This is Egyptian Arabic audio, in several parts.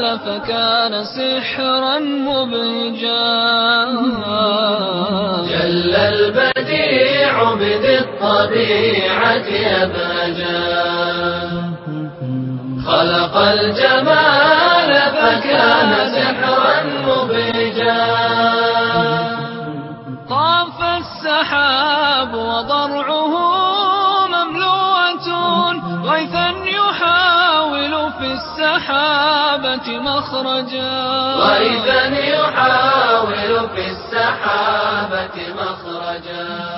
فكان سحرا مبهجا جل البديع بذي الطبيعة أبهجا خلق الجمال فكان سحرا مبهجا طاف السحاب وضرعه مملوءة غيثا يحاول في السحابة مخرجا وإذا يحاول في السحابة مخرجا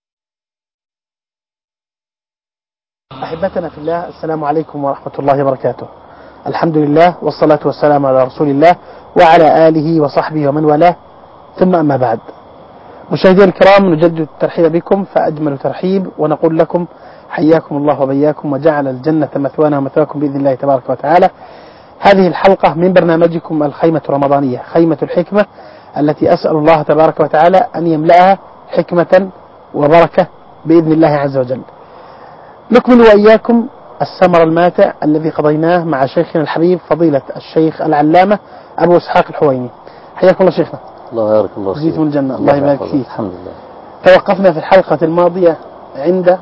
أحبتنا في الله السلام عليكم ورحمة الله وبركاته الحمد لله والصلاة والسلام على رسول الله وعلى آله وصحبه ومن والاه ثم أما بعد مشاهدينا الكرام نجدد الترحيب بكم فأجمل ترحيب ونقول لكم حياكم الله وبياكم وجعل الجنة مثوانا ومثواكم بإذن الله تبارك وتعالى هذه الحلقة من برنامجكم الخيمة الرمضانية خيمة الحكمة التي أسأل الله تبارك وتعالى أن يملأها حكمة وبركة بإذن الله عز وجل نكمل وإياكم السمر الماتع الذي قضيناه مع شيخنا الحبيب فضيلة الشيخ العلامة أبو إسحاق الحويني حياكم الله شيخنا الله يبارك الله جزيتم فيك. الجنة الله يبارك يحفظك. فيك الحمد لله توقفنا في الحلقة الماضية عند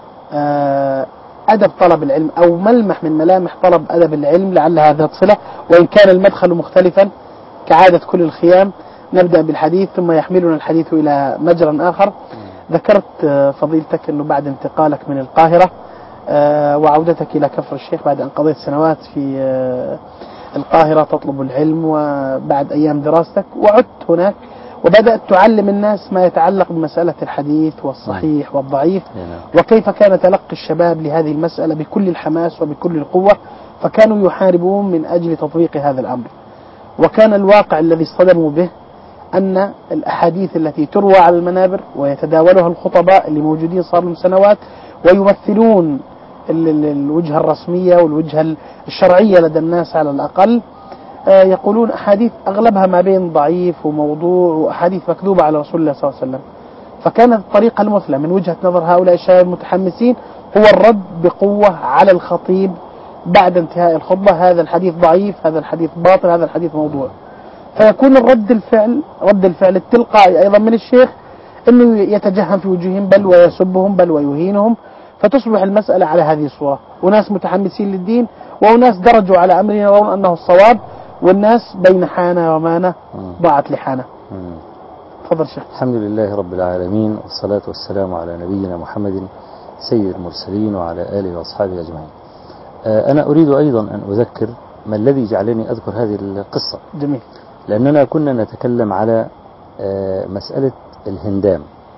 آه، أدب طلب العلم أو ملمح من ملامح طلب أدب العلم لعل هذا صلة وإن كان المدخل مختلفا كعادة كل الخيام نبدأ بالحديث ثم يحملنا الحديث إلى مجرى آخر ذكرت آه، فضيلتك أنه بعد انتقالك من القاهرة آه، وعودتك إلى كفر الشيخ بعد أن قضيت سنوات في آه، القاهرة تطلب العلم وبعد أيام دراستك وعدت هناك وبدأت تعلم الناس ما يتعلق بمسألة الحديث والصحيح والضعيف إيه نعم. وكيف كان تلقي الشباب لهذه المسألة بكل الحماس وبكل القوة فكانوا يحاربون من أجل تطبيق هذا الأمر وكان الواقع الذي اصطدموا به أن الأحاديث التي تروى على المنابر ويتداولها الخطباء اللي موجودين صار لهم سنوات ويمثلون ال- ال- الوجهة الرسمية والوجهة الشرعية لدى الناس على الأقل آه، يقولون أحاديث أغلبها ما بين ضعيف وموضوع وأحاديث مكذوبة على رسول الله صلى الله عليه وسلم فكانت الطريقة المثلى من وجهة نظر هؤلاء الشباب المتحمسين هو الرد بقوة على الخطيب بعد انتهاء الخطبة هذا الحديث ضعيف هذا الحديث باطل هذا الحديث موضوع فيكون الرد الفعل رد الفعل التلقائي أيضا من الشيخ أنه يتجهم في وجوههم بل ويسبهم بل ويهينهم فتصبح المسألة على هذه الصورة وناس متحمسين للدين وناس درجوا على أمر يرون أنه الصواب والناس بين حانة ومانة ضاعت لحانة مم. تفضل شيخ الحمد لله رب العالمين والصلاة والسلام على نبينا محمد سيد المرسلين وعلى آله وأصحابه أجمعين آه، أنا أريد أيضا أن أذكر ما الذي جعلني أذكر هذه القصة جميل لأننا كنا نتكلم على آه، مسألة الهندام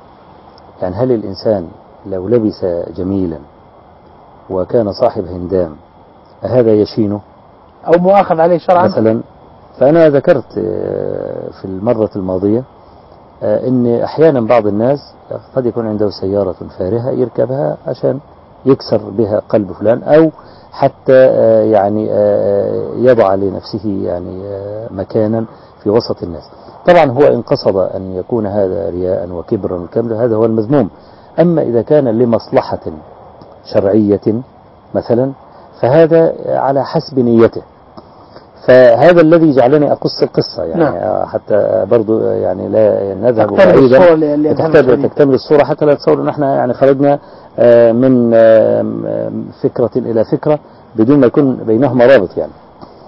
يعني هل الإنسان لو لبس جميلا وكان صاحب هندام هذا يشينه أو مؤاخذ عليه شرعا مثلا فأنا ذكرت آه، في المرة الماضية آه، أن أحيانا بعض الناس قد يكون عنده سيارة فارهة يركبها عشان يكسر بها قلب فلان أو حتى آه، يعني آه، يضع لنفسه يعني آه، مكانا في وسط الناس طبعا هو إن قصد أن يكون هذا رياء وكبرا والكلام ده هذا هو المذموم أما إذا كان لمصلحة شرعية مثلا فهذا على حسب نيته فهذا الذي جعلني أقص القصة يعني نعم. آه، حتى برضو آه، يعني لا نذهب تقترب بعيدا الصورة اللي- اللي أذهب تكتمل, الحديث. تكتمل الصورة حتى لا تصور أن احنا يعني خرجنا آه، من آه، م- فكرة إلى فكرة بدون ما يكون بينهما رابط يعني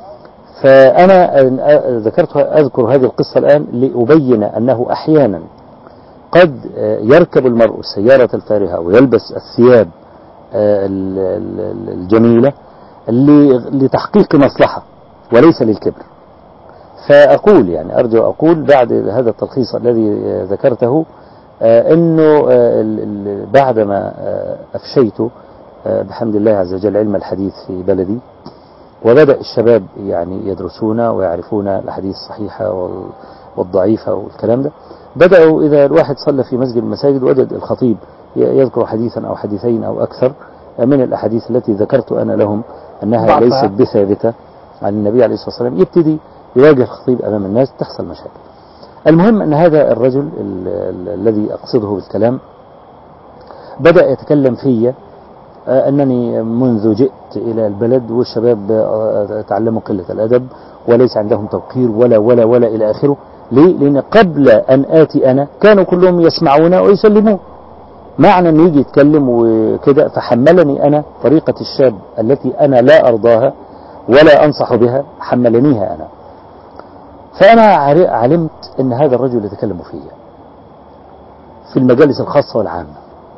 فأنا آه، ذكرت أذكر هذه القصة الآن لأبين أنه أحيانا قد آه، يركب المرء السيارة الفارهة ويلبس الثياب آه، ال- ال- الجميلة ل- لتحقيق مصلحة وليس للكبر فأقول يعني أرجو أقول بعد هذا التلخيص الذي آه، ذكرته آه، أنه آه، ال- ال- بعدما آه، أفشيت آه، بحمد الله عز وجل علم الحديث في بلدي وبدأ الشباب يعني يدرسون ويعرفون الأحاديث الصحيحة وال- والضعيفة والكلام ده بدأوا إذا الواحد صلى في مسجد من المساجد وجد الخطيب ي- يذكر حديثا أو حديثين أو أكثر من الأحاديث التي ذكرت أنا لهم أنها ضعفها. ليست بثابتة عن النبي عليه الصلاة والسلام يبتدي يواجه الخطيب أمام الناس تحصل مشاكل المهم أن هذا الرجل ال- ال- الذي أقصده بالكلام بدأ يتكلم في آه، أنني منذ جئت إلى البلد والشباب آه، تعلموا قلة الأدب وليس عندهم توقير ولا ولا ولا إلى آخره ليه؟ لأن قبل أن آتي أنا كانوا كلهم يسمعون ويسلمون معنى أنه يجي يتكلم وكده فحملني أنا طريقة الشاب التي أنا لا أرضاها ولا أنصح بها حملنيها أنا فأنا عر- علمت أن هذا الرجل يتكلم فيا في المجالس الخاصة والعامة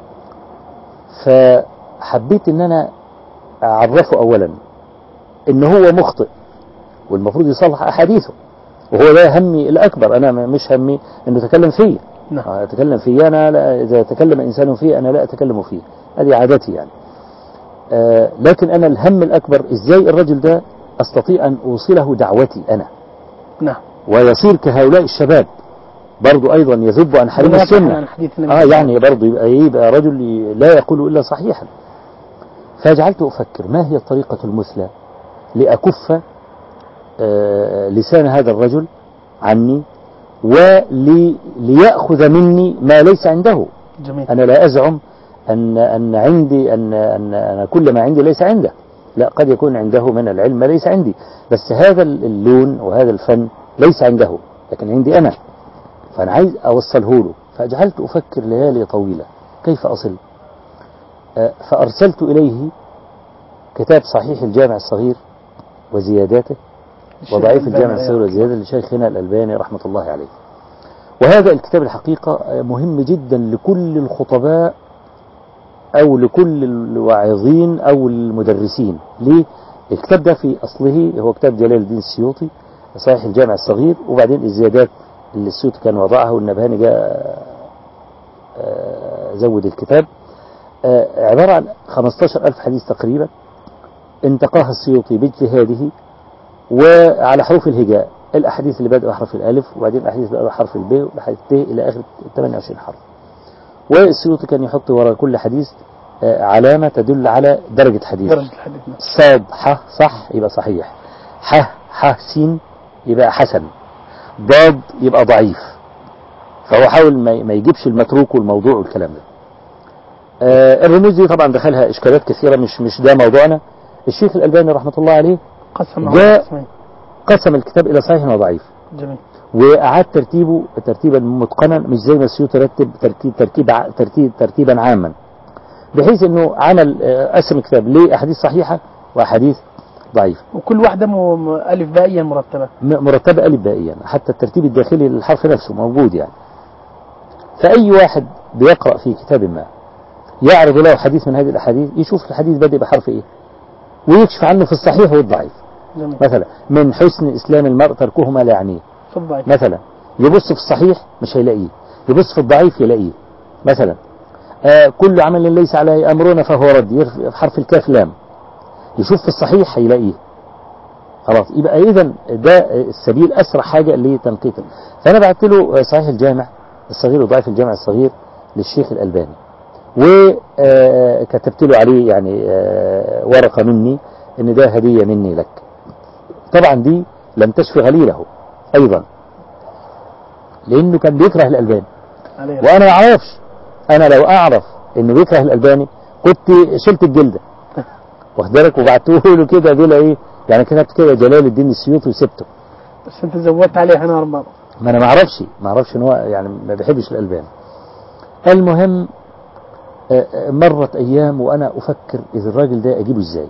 فحبيت أن أنا أعرفه أولا أن هو مخطئ والمفروض يصلح أحاديثه وهو ده همي الأكبر أنا م- مش همي أنه يتكلم فيا نعم أتكلم فيه أنا لا إذا تكلم إنسان فيه أنا لا أتكلم فيه هذه عادتي يعني آه لكن أنا الهم الأكبر إزاي الرجل ده أستطيع أن أوصله دعوتي أنا نعم ويصير كهؤلاء الشباب برضو أيضا يذب عن حريم منافع السنة عن حديث النبي آه صلى الله عليه يعني برضو يبقى, يبقى رجل ي- لا يقول إلا صحيحا فجعلت أفكر ما هي الطريقة المثلى لأكف آه لسان هذا الرجل عني وليأخذ مني ما ليس عنده وسلم. جميل أنا لا أزعم أن أن عندي أن أن أن كل ما عندي ليس عنده لا قد يكون عنده من العلم ما ليس عندي بس هذا اللون وهذا الفن ليس عنده لكن عندي أنا فأنا عايز أوصله له فجعلت أفكر ليالي طويلة كيف أصل آه، فأرسلت إليه كتاب صحيح الجامع الصغير وزياداته وضعيف الجامع الصغير وزيادة لشيخنا الألباني رحمة الله عليه وهذا الكتاب الحقيقة مهم جدا لكل الخطباء أو لكل الواعظين أو المدرسين ليه؟ الكتاب ده في أصله هو كتاب جلال الدين السيوطي صحيح الجامع الصغير وبعدين الزيادات اللي السيوطي كان وضعها والنبهاني جاء آه، زود الكتاب آه، عبارة عن 15 ألف حديث تقريبا انتقاها السيوطي باجتهاده وعلى حروف الهجاء الأحاديث اللي بدأوا بحرف الألف وبعدين الأحاديث اللي بدأوا بحرف الب والأحاديث ت إلى آخر 28 حرف والسيوطي كان يحط وراء كل حديث آه، علامة تدل على درجة حديث درجة الحديث نعم. صاد ح صح يبقى صحيح ح ح سين يبقى حسن ضاد يبقى ضعيف فهو حاول ما ما يجيبش المتروك والموضوع والكلام ده آه الرموز دي طبعا دخلها اشكالات كثيره مش مش ده موضوعنا الشيخ الالباني رحمه الله عليه قسم جاء- على قسمين قسم الكتاب الى صحيح وضعيف جميل واعاد ترتيبه ترتيبا متقنا مش زي ما السيوطي رتب ترتيب ترتيب ع- ترتيب ترتيبا عاما بحيث انه عمل آه، قسم الكتاب لاحاديث صحيحه واحاديث ضعيفه وكل واحدة م- م- ألف بائيا مرتبة م- مرتبة ألف بائيا حتى الترتيب الداخلي للحرف نفسه موجود يعني فأي واحد بيقرأ في كتاب ما يعرض له حديث من هذه الأحاديث يشوف الحديث بادئ بحرف إيه ويكشف عنه في الصحيح والضعيف جميل مثلا من حسن إسلام المرء تركه ما لا يعنيه في الضعيف مثلا يبص في الصحيح مش هيلاقيه يبص في الضعيف يلاقيه مثلا آه كل عمل ليس عليه أمرنا فهو رد يرف- في حرف الكاف لام يشوف في الصحيح هيلاقيه خلاص يبقى إذا ده السبيل أسرع حاجة لتنقية فأنا بعت له صحيح الجامع الصغير وضعيف الجامع الصغير للشيخ الألباني وكتبت له عليه يعني آه، ورقة مني إن ده هدية مني لك طبعا دي لم تشفي غليله أيضا لأنه كان بيكره الألباني عليه وأنا ما أعرفش أنا لو أعرف إنه بيكره الألباني كنت شلت الجلدة واخد بالك وبعته له كده دول إيه يعني كتبت كده جلال الدين السيوطي وسبته بس أنت زودت عليه هنا أربعة ما أنا ما أعرفش ما أعرفش إن هو يعني ما بيحبش الألباني المهم آه، آه، مرت أيام وأنا أفكر إذا الراجل ده أجيبه إزاي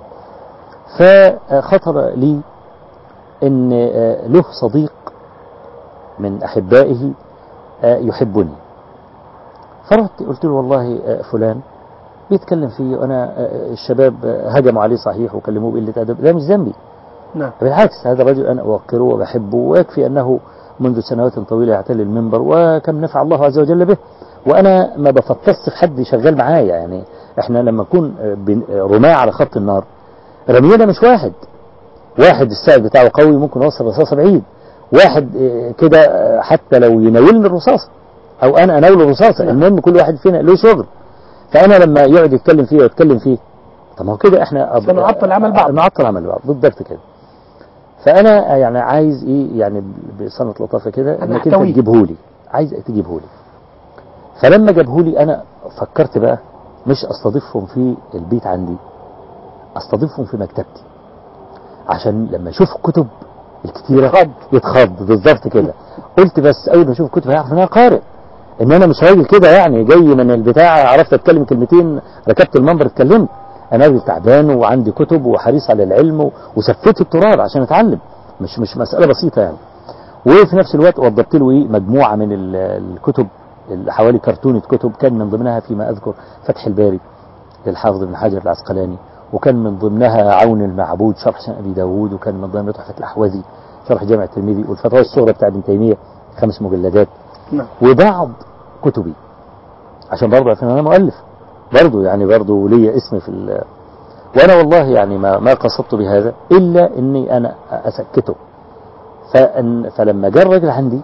فخطر لي إن آه، له صديق من أحبائه آه، يحبني فرحت قلت له والله آه، فلان بيتكلم فيه وأنا آه، الشباب آه، هجموا عليه صحيح وكلموه بقلة أدب ده مش ذنبي نعم بالعكس هذا الرجل أنا أوقره وبحبه ويكفي أنه منذ سنوات طويلة يعتلي المنبر وكم نفع الله عز وجل به وأنا ما بفطس في حد شغال معايا يعني إحنا لما نكون آه، بن- آه، رماة على خط النار رمينا مش واحد واحد السائل بتاعه قوي ممكن يوصل رصاصة بعيد واحد آه، كده آه، حتى لو يناولني الرصاصة أو أنا أناول الرصاصة نعم. المهم كل واحد فينا له شغل فأنا لما يقعد يتكلم فيه ويتكلم فيه طب ما هو كده احنا سنعطل عمل بعض. نعطل عمل بعض بالضبط كده فانا يعني عايز ايه يعني بصنة لطافه كده انك انت هنحتويه. تجيبه لي عايز تجيبه لي فلما جابه لي انا فكرت بقى مش استضيفهم في البيت عندي استضيفهم في مكتبتي عشان لما يشوف الكتب الكتيرة يتخض. يتخض بالظبط كده قلت بس اول ما اشوف الكتب هيعرف ان انا قارئ ان انا مش راجل كده يعني جاي من البتاع عرفت اتكلم كلمتين ركبت المنبر اتكلمت انا راجل تعبان وعندي كتب وحريص على العلم و- وسفيت التراب عشان اتعلم مش مش مسألة بسيطة يعني وفي نفس الوقت وضبط له ايه مجموعة من ال- الكتب ال- حوالي كرتونة كتب كان من ضمنها فيما اذكر فتح الباري للحافظ ابن حجر العسقلاني وكان من ضمنها عون المعبود شرح سنن ابي داوود وكان من ضمنها تحفة الاحوذي شرح جامع الترمذي والفتاوى الصغرى بتاع ابن تيمية خمس مجلدات نعم وبعض كتبي عشان برضه عشان انا مؤلف برضه يعني برضه ليا اسم في ال وانا والله يعني ما ما قصدت بهذا الا اني انا اسكته فأن فلما جاء الراجل عندي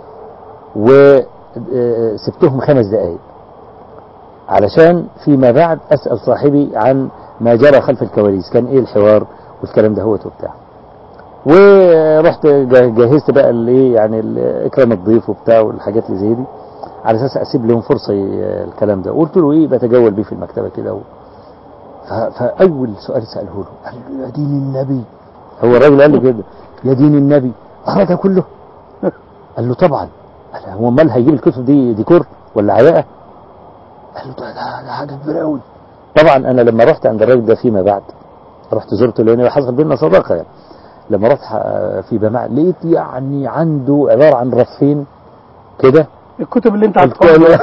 وسبتهم خمس دقائق علشان فيما بعد اسال صاحبي عن ما جرى خلف الكواليس كان ايه الحوار والكلام ده هو وبتاع ورحت جا- جهزت بقى الايه يعني ال- اكرام الضيف وبتاع والحاجات اللي زي دي على اساس اسيب لهم فرصه ي- الكلام ده قلت له ايه بتجول بيه في المكتبه كده و... ف... فاول سؤال ساله له قال له يا دين النبي هو الراجل قال له كده يا دين النبي قرا ده كله قال له طبعا قال له هو امال هيجيب الكتب دي ديكور ولا علاقه قال له ده ده, ده حاجه كبيره قوي طبعا انا لما رحت عند الراجل ده فيما بعد رحت زرته لان حصل بيننا صداقه يعني لما رحت ح- في بماع لقيت يعني عنده عباره عن رفين كده الكتب اللي انت قلت عارفها له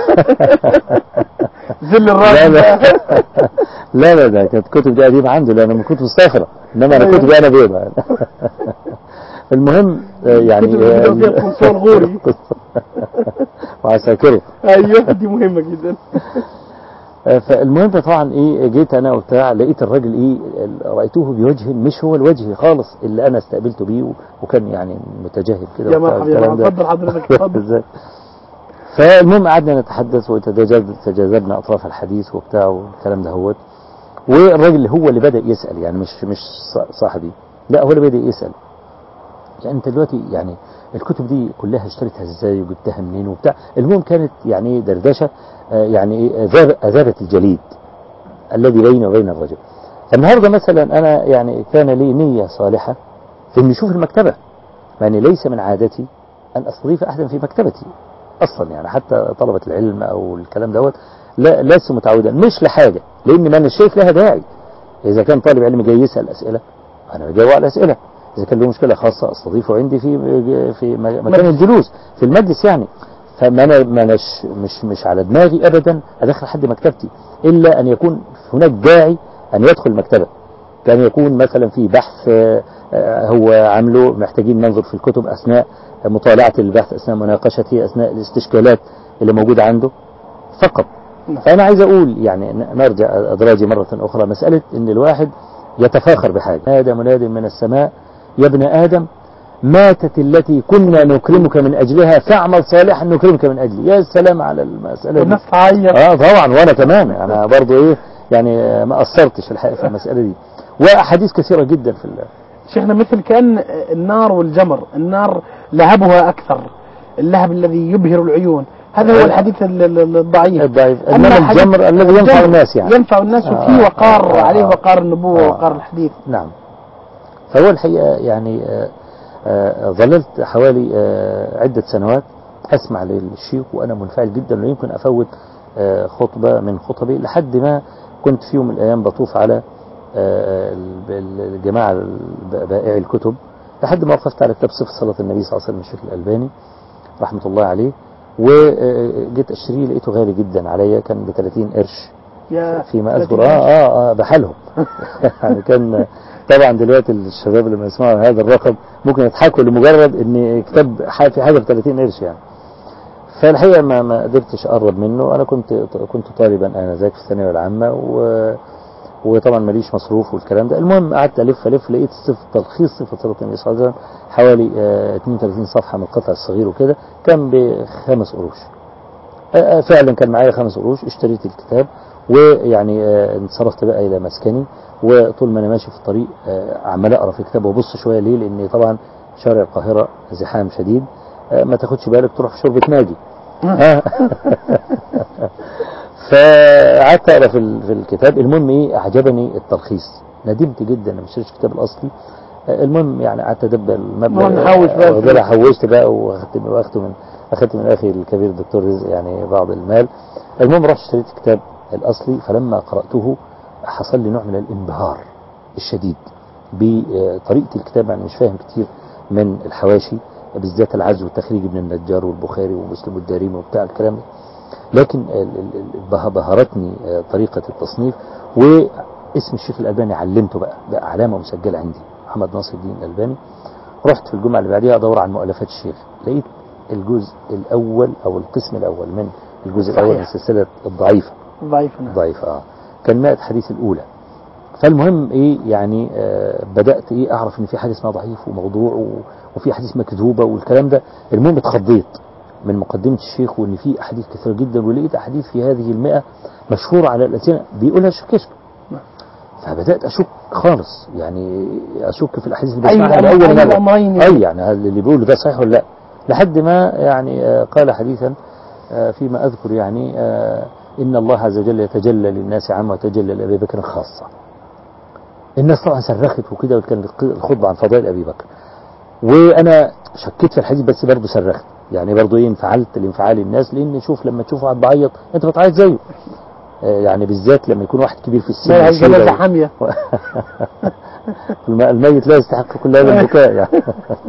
زل لا الراجل لا ده. لا لا ده كانت كتب دي قديمة عنده لأن من كتب الصخرة إنما أنا أيوة. كتبي أنا بيضة المهم آه، يعني الكتب اللي بيبقى فيها قنصل غوري. وعساكره ايوه دي مهمه جدا آه، فالمهم طبعا ايه جيت انا وبتاع لقيت الراجل ايه رايته بوجه مش هو الوجه خالص اللي انا استقبلته بيه و- وكان يعني متجاهل كده يا وبتاع مرحبا يا والكلام مرحبا ده. اتفضل حضرتك اتفضل ازاي فالمهم قعدنا نتحدث وتجاذبنا اطراف الحديث وبتاع والكلام ده هوت والراجل هو اللي بدا يسال يعني مش مش ص- صاحبي لا هو اللي بدا يسال يعني انت دلوقتي يعني الكتب دي كلها اشتريتها ازاي وجبتها منين وبتاع المهم كانت يعني ايه دردشه آه، يعني ايه أذاب- اذابه الجليد الذي بيني وبين الرجل النهارده مثلا انا يعني كان لي نيه صالحه في اني اشوف المكتبه يعني ليس من عادتي ان استضيف احدا في مكتبتي اصلا يعني حتى طلبه العلم او الكلام دوت لا لست متعودا مش لحاجه لان ما انا شايف لها داعي اذا كان طالب علم جاي يسال اسئله انا بجاوب على الاسئله اذا كان له مشكله خاصه استضيفه عندي في في مكان الجلوس في المجلس يعني فما انا ما أناش مش مش على دماغي ابدا ادخل حد مكتبتي الا ان يكون هناك داعي ان يدخل المكتبه كان يكون مثلا في بحث آه، آه، هو عامله محتاجين ننظر في الكتب اثناء مطالعه البحث اثناء مناقشته اثناء الاستشكالات اللي موجوده عنده فقط نعم. فانا عايز اقول يعني ن- نرجع ادراجي مره اخرى مساله ان الواحد يتفاخر بحاجه نادى مناد من السماء يا ابن ادم ماتت التي كنا نكرمك من اجلها فاعمل صالحا نكرمك من اجله يا سلام على المساله دي والناس تعيط اه طبعا وانا كمان انا برضو ايه يعني آه، ما قصرتش الحقيقه في المساله دي واحاديث كثيره جدا في ال- شيخنا مثل كأن النار والجمر النار لهبها أكثر اللهب الذي يبهر العيون هذا هو الحديث ال- ال- الضعيف الضعيف أما انما حديث الجمر الذي ينفع الجمر الناس يعني ينفع الناس آه، وفيه وقار آه، عليه آه. وقار النبوة آه. وقار الحديث نعم فهو الحقيقة يعني آه، آه، ظللت حوالي آه، عدة سنوات أسمع للشيخ وأنا منفعل جدا لا يمكن أفوت آه، خطبة من خطبي لحد ما كنت في يوم من الأيام بطوف على آه، ال- الجماعة الب- بائعي الكتب لحد ما وقفت على كتاب صفة صلاة النبي صلى الله عليه وسلم الشيخ الألباني رحمة الله عليه وجيت أشتريه لقيته غالي جدا عليا كان ب 30 قرش يا فيما اذكر اه اه اه بحالهم يعني كان طبعا دلوقتي الشباب لما يسمعوا هذا الرقم ممكن يضحكوا لمجرد ان كتاب ح- في حاجه ب 30 قرش يعني فالحقيقه ما ما قدرتش اقرب منه انا كنت كنت طالبا انذاك في الثانويه العامه و وطبعا ماليش مصروف والكلام ده المهم قعدت الف الف لقيت صف تلخيص صفه صلاه النبي صلى الله عليه وسلم حوالي آه 32 صفحه من القطع الصغير وكده كان بخمس قروش آه، آه، فعلا كان معايا خمس قروش اشتريت الكتاب ويعني آه، انصرفت بقى الى مسكني وطول ما انا ماشي في الطريق آه، عمال اقرا في الكتاب وابص شويه ليه لان طبعا شارع القاهره زحام شديد آه، ما تاخدش بالك تروح في شوربه ناجي آه. فقعدت اقرا في ال- في الكتاب المهم ايه اعجبني التلخيص ندمت جدا ما اشتريتش الكتاب الاصلي آه، المهم يعني قعدت ادبر المبلغ المهم نحوش بقى واخد بالك، حوشت بقى واخدت واخدته من اخدت من اخي الكبير الدكتور رزق يعني بعض المال المهم رحت اشتريت الكتاب الاصلي فلما قراته حصل لي نوع من الانبهار الشديد بطريقه الكتاب يعني مش فاهم كتير من الحواشي بالذات العزو والتخريج ابن النجار والبخاري ومسلم والدارمي وبتاع الكلام ده لكن ال- ال- ال- به- بهرتني آه، طريقة التصنيف واسم الشيخ الألباني علمته بقى بقى علامة مسجلة عندي محمد ناصر الدين الألباني رحت في الجمعة اللي بعديها أدور عن مؤلفات الشيخ لقيت الجزء الأول أو القسم الأول من الجزء الأول من صحيح. السلسلة الضعيفة ضعيف نعم ضعيفة آه كان 100 حديث الأولى فالمهم ايه يعني آه بدأت ايه اعرف ان في حاجة اسمها ضعيف وموضوع و- وفي احاديث مكذوبة والكلام ده المهم اتخضيت من مقدمة الشيخ وان في احاديث كثيرة جدا ولقيت احاديث في هذه المئة مشهورة على الألسنة بيقولها الشيخ كشك نعم. فبدأت أشك خالص يعني أشك في الأحاديث اللي أي بسمعها الأمر- لأول أي مرة الأمرين أي يعني هل اللي بيقوله ده صحيح ولا لا لحد ما يعني آه، قال حديثا آه، فيما أذكر يعني آه، إن الله عز وجل يتجلى للناس عامة ويتجلى لأبي بكر خاصة الناس طبعا صرخت وكده وكان الخطبة عن فضائل أبي بكر وأنا شكيت في الحديث بس برضه صرخت يعني برضه ايه انفعلت لانفعال الناس لان شوف لما تشوف واحد بعيط انت بتعيط زيه آه، يعني بالذات لما يكون واحد كبير في السن لا وشيبة الجنازة و- حامية الم- الميت لا يستحق كل هذا البكاء يعني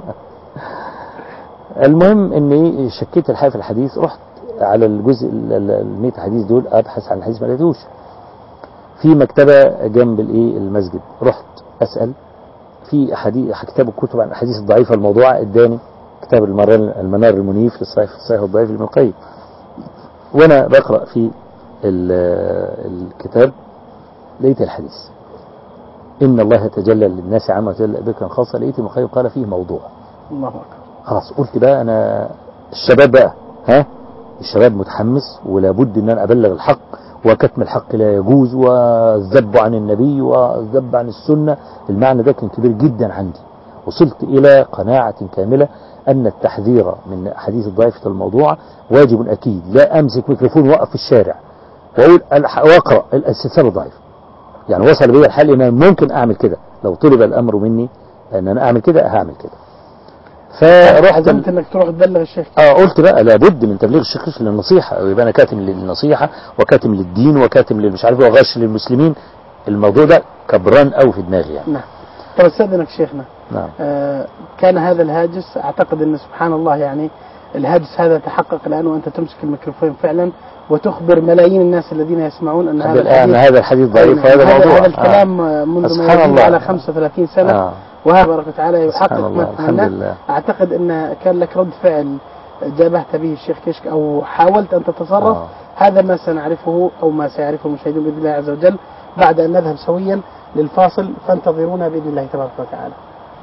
المهم اني شكيت الحقيقه في الحديث رحت على الجزء ال 100 حديث دول ابحث عن الحديث ما لقيتوش في مكتبه جنب الايه المسجد رحت اسال في احاديث كتاب الكتب عن الاحاديث الضعيفه الموضوعه اداني كتاب المنار المنار المنيف للصحيح في الصحيح والضعيف لابن القيم وانا بقرا في ال- الكتاب لقيت الحديث إن الله تجلى للناس عامة وتجلى بك خاصة لقيت ابن القيم قال فيه موضوع الله أكبر خلاص قلت بقى أنا الشباب بقى ها الشباب متحمس ولا بد ان انا ابلغ الحق وكتم الحق لا يجوز والذب عن النبي والذب عن السنة المعنى ده كان كبير جدا عندي وصلت الى قناعة كاملة ان التحذير من حديث الضعيفة الموضوع واجب اكيد لا امسك ميكروفون واقف في الشارع واقول الح- واقرا السلسلة الضعيفة يعني وصل بي الحال ان انا ممكن اعمل كده لو طلب الامر مني ان انا اعمل كده هعمل كده فرحت عزمت انك تروح تبلغ الشيخ اه قلت بقى لابد من تبليغ الشيخ للنصيحة ويبقى انا كاتم للنصيحة وكاتم للدين وكاتم للمش عارف إيه وغش للمسلمين الموضوع ده كبران قوي في دماغي يعني نعم طب استاذنك شيخنا نعم آه كان هذا الهاجس اعتقد ان سبحان الله يعني الهاجس هذا تحقق الان وانت تمسك الميكروفون فعلا وتخبر ملايين الناس الذين يسمعون ان هذا الآن الحديث هذا الحديث ضعيف أي وهذا نعم. موضوع هذا الكلام آه. منذ ما سبحان يزيد الله. على 35 سنة آه. وهذا تبارك وتعالى يحقق سبحان ما الله الحمد تتمناه لله اعتقد ان كان لك رد فعل جابهت به الشيخ كشك او حاولت ان تتصرف آه. هذا ما سنعرفه او ما سيعرفه المشاهدون باذن الله عز وجل بعد ان نذهب سويا للفاصل فانتظرونا باذن الله تبارك وتعالى.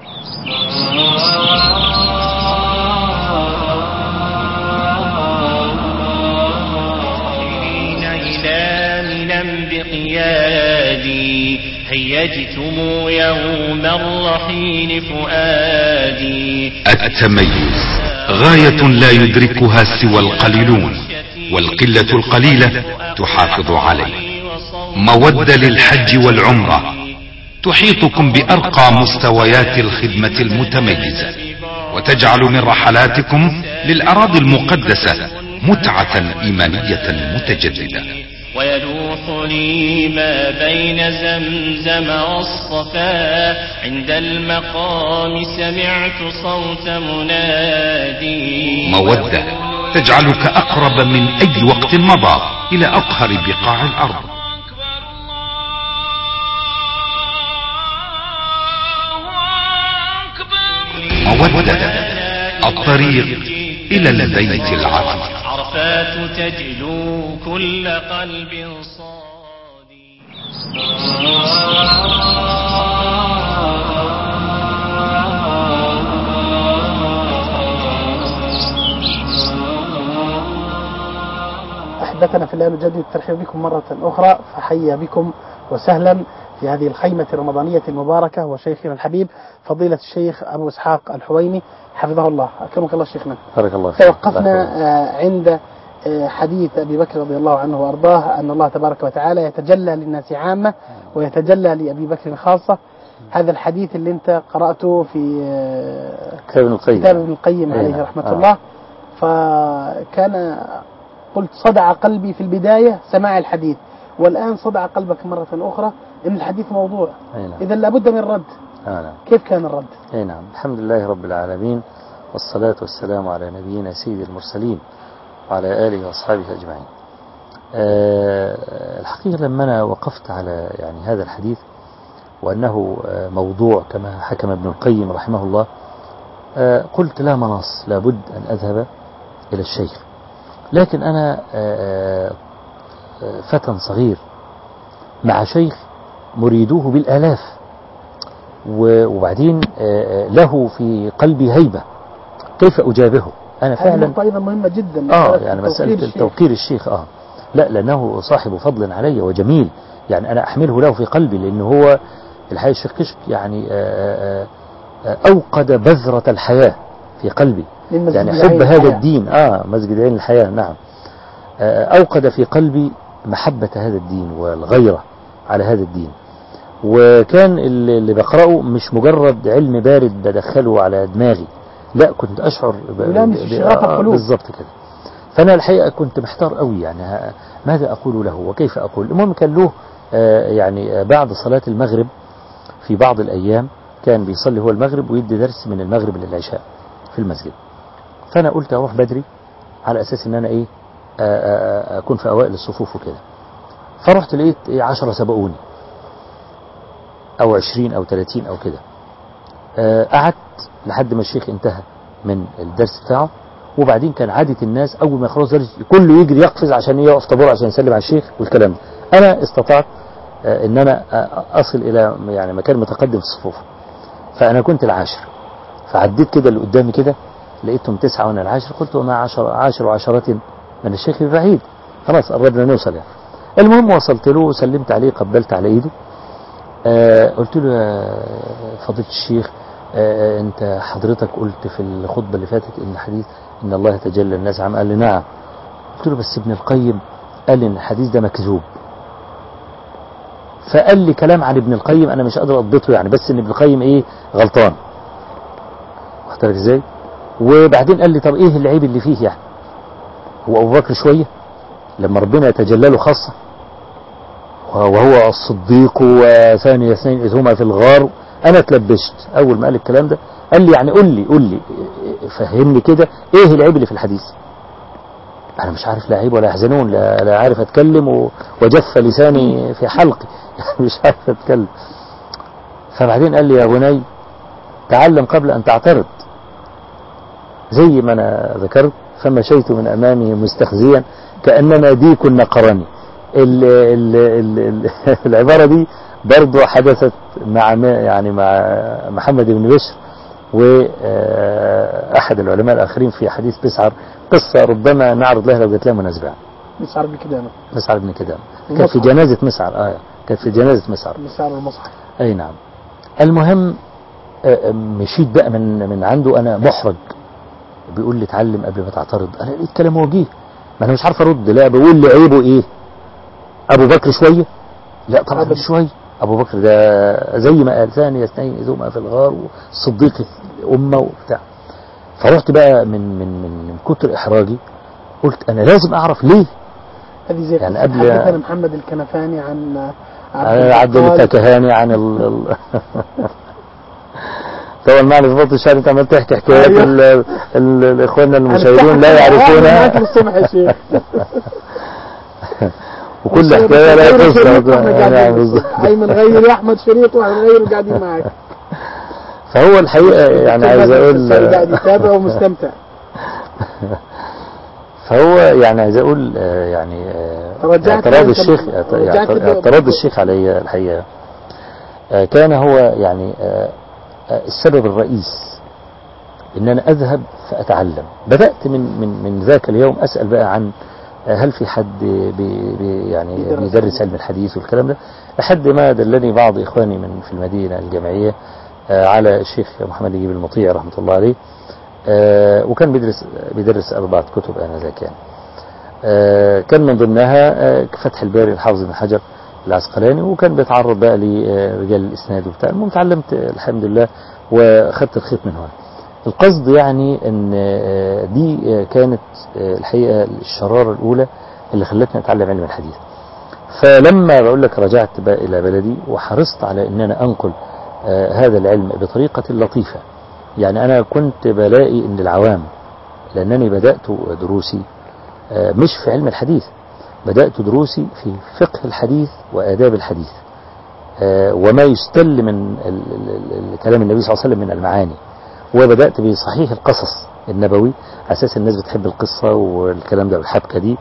إلى منى بقيادي هيجتم يوم الرحيل فؤادي التميز غاية لا يدركها سوى القليلون والقلة القليلة تحافظ عليه مودة للحج والعمرة تحيطكم بأرقى مستويات الخدمة المتميزة وتجعل من رحلاتكم للأراضي المقدسة متعة إيمانية متجددة ويلوح لي ما بين زمزم والصفا عند المقام سمعت صوت منادي مودة تجعلك أقرب من أي وقت مضى إلى أقهر بقاع الأرض مودة الطريق إلى البيت العتيق عرفات تجلو كل قلب صادي احبتنا في الله نجدد الترحيب بكم مره اخرى فحيا بكم وسهلا في هذه الخيمه الرمضانيه المباركه وشيخنا الحبيب فضيله الشيخ ابو اسحاق الحويني حفظه الله اكرمك الله شيخنا. بارك الله فيك توقفنا آه، عند آه، حديث أبي بكر رضي الله عنه وأرضاه أن الله تبارك وتعالى يتجلى للناس عامة ويتجلى لأبي بكر خاصة هذا الحديث اللي أنت قرأته في آه، كتاب ابن القيم كتاب ابن القيم أي عليه نعم. رحمة آه. الله فكان قلت صدع قلبي في البداية سماع الحديث والآن صدع قلبك مرة أخرى أن الحديث موضوع أي نعم إذا لابد من رد آه نعم كيف كان الرد أي نعم الحمد لله رب العالمين والصلاة والسلام على نبينا سيد المرسلين وعلى آله وأصحابه أجمعين آه، الحقيقة لما أنا وقفت على يعني هذا الحديث وأنه آه، موضوع كما حكم ابن القيم رحمه الله آه، قلت لا مناص لابد أن أذهب إلى الشيخ لكن أنا آه، آه، فتى صغير مع شيخ مريدوه بالآلاف و- وبعدين آه، آه، له في قلبي هيبة كيف أجابهه أنا هذه فعلا نقطة أيضا مهمة جدا اه مسألة يعني توقير مسألة الشيخ. توقير الشيخ اه لا لأنه صاحب فضل علي وجميل يعني أنا أحمله له في قلبي لأنه هو الحقيقة الشيخ كشك يعني آه، آه، آه، أوقد بذرة الحياة في قلبي من مسجد يعني العين حب هذا الحياة. الدين اه مسجد عين الحياة نعم آه، أوقد في قلبي محبة هذا الدين والغيرة على هذا الدين وكان اللي اللي بقرأه مش مجرد علم بارد بدخله على دماغي لا كنت أشعر ب- يلامس ب- شغاف آه، القلوب. بالظبط كده فأنا الحقيقة كنت محتار قوي يعني ها- ماذا أقول له وكيف أقول المهم كان له آه، يعني آه، بعد صلاة المغرب في بعض الأيام كان بيصلي هو المغرب ويدي درس من المغرب للعشاء في المسجد فأنا قلت أروح بدري على أساس إن أنا إيه آه، آه، آه، أكون في أوائل الصفوف وكده فرحت لقيت إيه عشرة سبقوني أو عشرين أو ثلاثين أو كده آه، قعدت لحد ما الشيخ انتهى من الدرس بتاعه وبعدين كان عادة الناس أول ما يخلص درس كله يجري يقفز عشان يقف طابور عشان يسلم على الشيخ والكلام ده أنا استطعت آه، إن أنا آه، أصل إلى يعني مكان متقدم في الصفوف فأنا كنت العاشر فعديت كده اللي قدامي كده لقيتهم تسعة وأنا العاشر قلت وما عشر عاشر عشرة من الشيخ بعيد خلاص قربنا نوصل يعني المهم وصلت له وسلمت عليه قبلت على ايده آه قلت له يا فضيلة الشيخ آه انت حضرتك قلت في الخطبة اللي فاتت ان حديث ان الله يتجلى الناس عام قال لي نعم قلت له بس ابن القيم قال ان الحديث ده مكذوب فقال لي كلام عن ابن القيم انا مش قادر اضبطه يعني بس ان ابن القيم ايه غلطان واخد بالك ازاي وبعدين قال لي طب ايه العيب اللي فيه يعني هو ابو بكر شويه لما ربنا يتجلى له خاصه وهو الصديق وثاني اثنين اذ هما في الغار انا اتلبشت اول ما قال الكلام ده قال لي يعني قول لي قول لي فهمني كده ايه العيب اللي في الحديث انا مش عارف لا عيب ولا يحزنون لا, لا عارف اتكلم و- وجف لساني في حلقي يعني مش عارف اتكلم فبعدين قال لي يا بني تعلم قبل ان تعترض زي ما انا ذكرت فمشيت من امامه مستخزيا كانما ديك نقرني ال ال ال ال العباره دي برضو حدثت مع ما- يعني مع محمد بن بشر واحد العلماء الاخرين في حديث بسعر قصه ربما نعرض لها لو جت لها مناسبه مسعر بكدامة مسعر بن كدام كانت في المصحف. جنازه مسعر اه كانت في جنازه مسعر مسعر المصحف اي نعم المهم آه، آه، مشيت بقى من من عنده انا محرج بيقول لي اتعلم قبل ما تعترض انا لقيت كلام وجيه ما انا مش عارف ارد لا بقول لي عيبه ايه ابو بكر شويه لا طبعا أبدا. مش شويه ابو بكر ده زي ما قال ثاني اثنين اذ هما في الغار والصديق الامه وبتاع فرحت بقى من من من من كتر احراجي قلت انا لازم اعرف ليه هذه زي يعني قصة قبل- حدثنا محمد الكنفاني عن أنا عبد البقال. التكهاني عن ال... ال... طبعا معنا في بطن الشهر انت عمال تحكي حكايات أيوة. ال... ال... الاخوان المشاهدون لا هنفتح يعرفونها معاك الصبح يا شيخ وكل الشيخ حكايه لها غير قصه شريط وإحنا يعني قاعدين بالظبط. ايمن غير يا احمد شريط واحنا غير قاعدين معاك فهو الحقيقه يعني عايز اقول السيد قاعد يتابع ومستمتع فهو يعني عايز اقول آه، يعني آه، رجعت اعتراض أنت- الشيخ رجعت ب- اعتراض الشيخ علي الحقيقه آه، كان هو يعني آه، آه، السبب الرئيس ان انا اذهب فاتعلم بدات من من من ذاك اليوم اسال بقى عن آه، هل في حد بي بي يعني بيدرس بيدرس علم الحديث والكلام ده لحد ما دلني بعض اخواني من في المدينه الجامعيه آه، على الشيخ محمد نجيب المطيع رحمه الله عليه آه، وكان بيدرس بيدرس أربعة كتب آنذاك يعني آه، كان من ضمنها آه، فتح الباري الحافظ بن حجر العسقلاني وكان بيتعرض بقى لرجال الاسناد وبتاع المهم اتعلمت آه، الحمد لله واخدت الخيط من هنا القصد يعني ان آه، دي آه، كانت آه، الحقيقه الشراره الاولى اللي خلتني اتعلم علم الحديث فلما بقول لك رجعت بقى الى بلدي وحرصت على ان انا انقل آه، هذا العلم بطريقه لطيفه يعني انا كنت بلاقي ان العوام لانني بدات دروسي آه، مش في علم الحديث بدات دروسي في فقه الحديث واداب الحديث آه، وما يستل من ال- ال- ال- كلام النبي صلى الله عليه وسلم من المعاني وبدات بصحيح القصص النبوي اساس الناس بتحب القصه والكلام ده والحبكه دي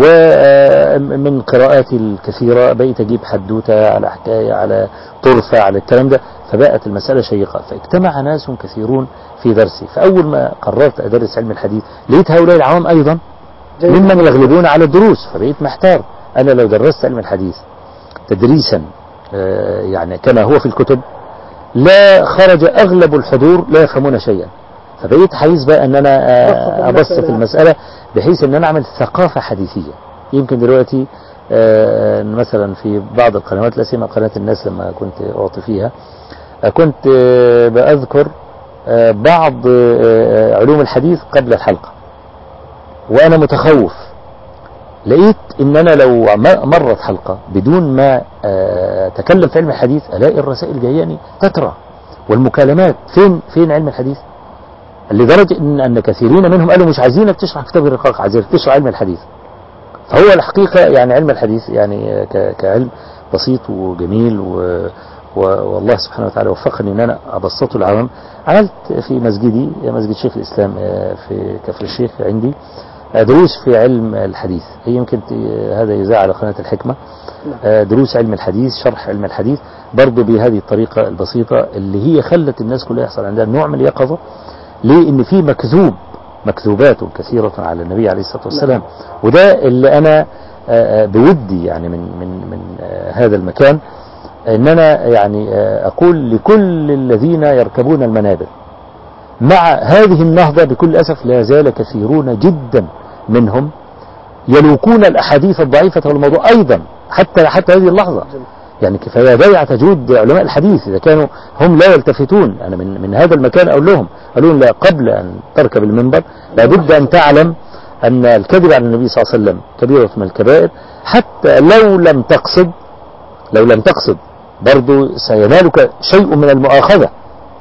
ومن قراءاتي الكثيرة بقيت أجيب حدوتة على حكاية على طرفة على الكلام ده فبقت المسألة شيقة فاجتمع ناس كثيرون في درسي فأول ما قررت أدرس علم الحديث لقيت هؤلاء العوام أيضا جيد. ممن يغلبون على الدروس فبقيت محتار أنا لو درست علم الحديث تدريسا آه، يعني كما هو في الكتب لا خرج أغلب الحضور لا يفهمون شيئا فبقيت حريص بقى ان انا آه، أبسط ابسط المسألة. المسألة بحيث ان انا اعمل ثقافة حديثية يمكن دلوقتي آه، مثلا في بعض القنوات لا سيما قناة الناس لما كنت اعطي فيها آه، كنت آه، بأذكر آه، بعض آه، علوم الحديث قبل الحلقة وانا متخوف لقيت ان انا لو م- مرت حلقة بدون ما آه، اتكلم في علم الحديث الاقي الرسائل جاياني تترى والمكالمات فين فين علم الحديث لدرجة ان ان كثيرين منهم قالوا مش عايزينك تشرح كتاب الرقاق عايزينك تشرح علم الحديث فهو الحقيقة يعني علم الحديث يعني ك- كعلم بسيط وجميل و و- والله سبحانه وتعالى وفقني ان انا ابسطه العوام عملت في مسجدي مسجد شيخ الاسلام آه، في كفر الشيخ عندي آه، دروس في علم الحديث هي يمكن ت- هذا يذاع على قناة الحكمة آه، دروس علم الحديث شرح علم الحديث برضه بهذه الطريقة البسيطة اللي هي خلت الناس كلها يحصل عندها نوع من اليقظة ليه ان في مكذوب مكذوبات كثيرة على النبي عليه الصلاة والسلام وده اللي انا آه، آه، بودي يعني من من من آه، هذا المكان ان انا يعني آه، اقول لكل الذين يركبون المنابر مع هذه النهضة بكل أسف لا زال كثيرون جدا منهم يلوكون الأحاديث الضعيفة والموضوع أيضا حتى حتى هذه اللحظة يعني كفاية ضيعة جهود علماء الحديث إذا كانوا هم لا يلتفتون أنا من, من هذا المكان أقول لهم قالوا لهم لا قبل أن تركب المنبر لابد أن تعلم أن الكذب على النبي صلى الله عليه وسلم كبيرة من الكبائر حتى لو لم تقصد لو لم تقصد برضو سينالك شيء من المؤاخذة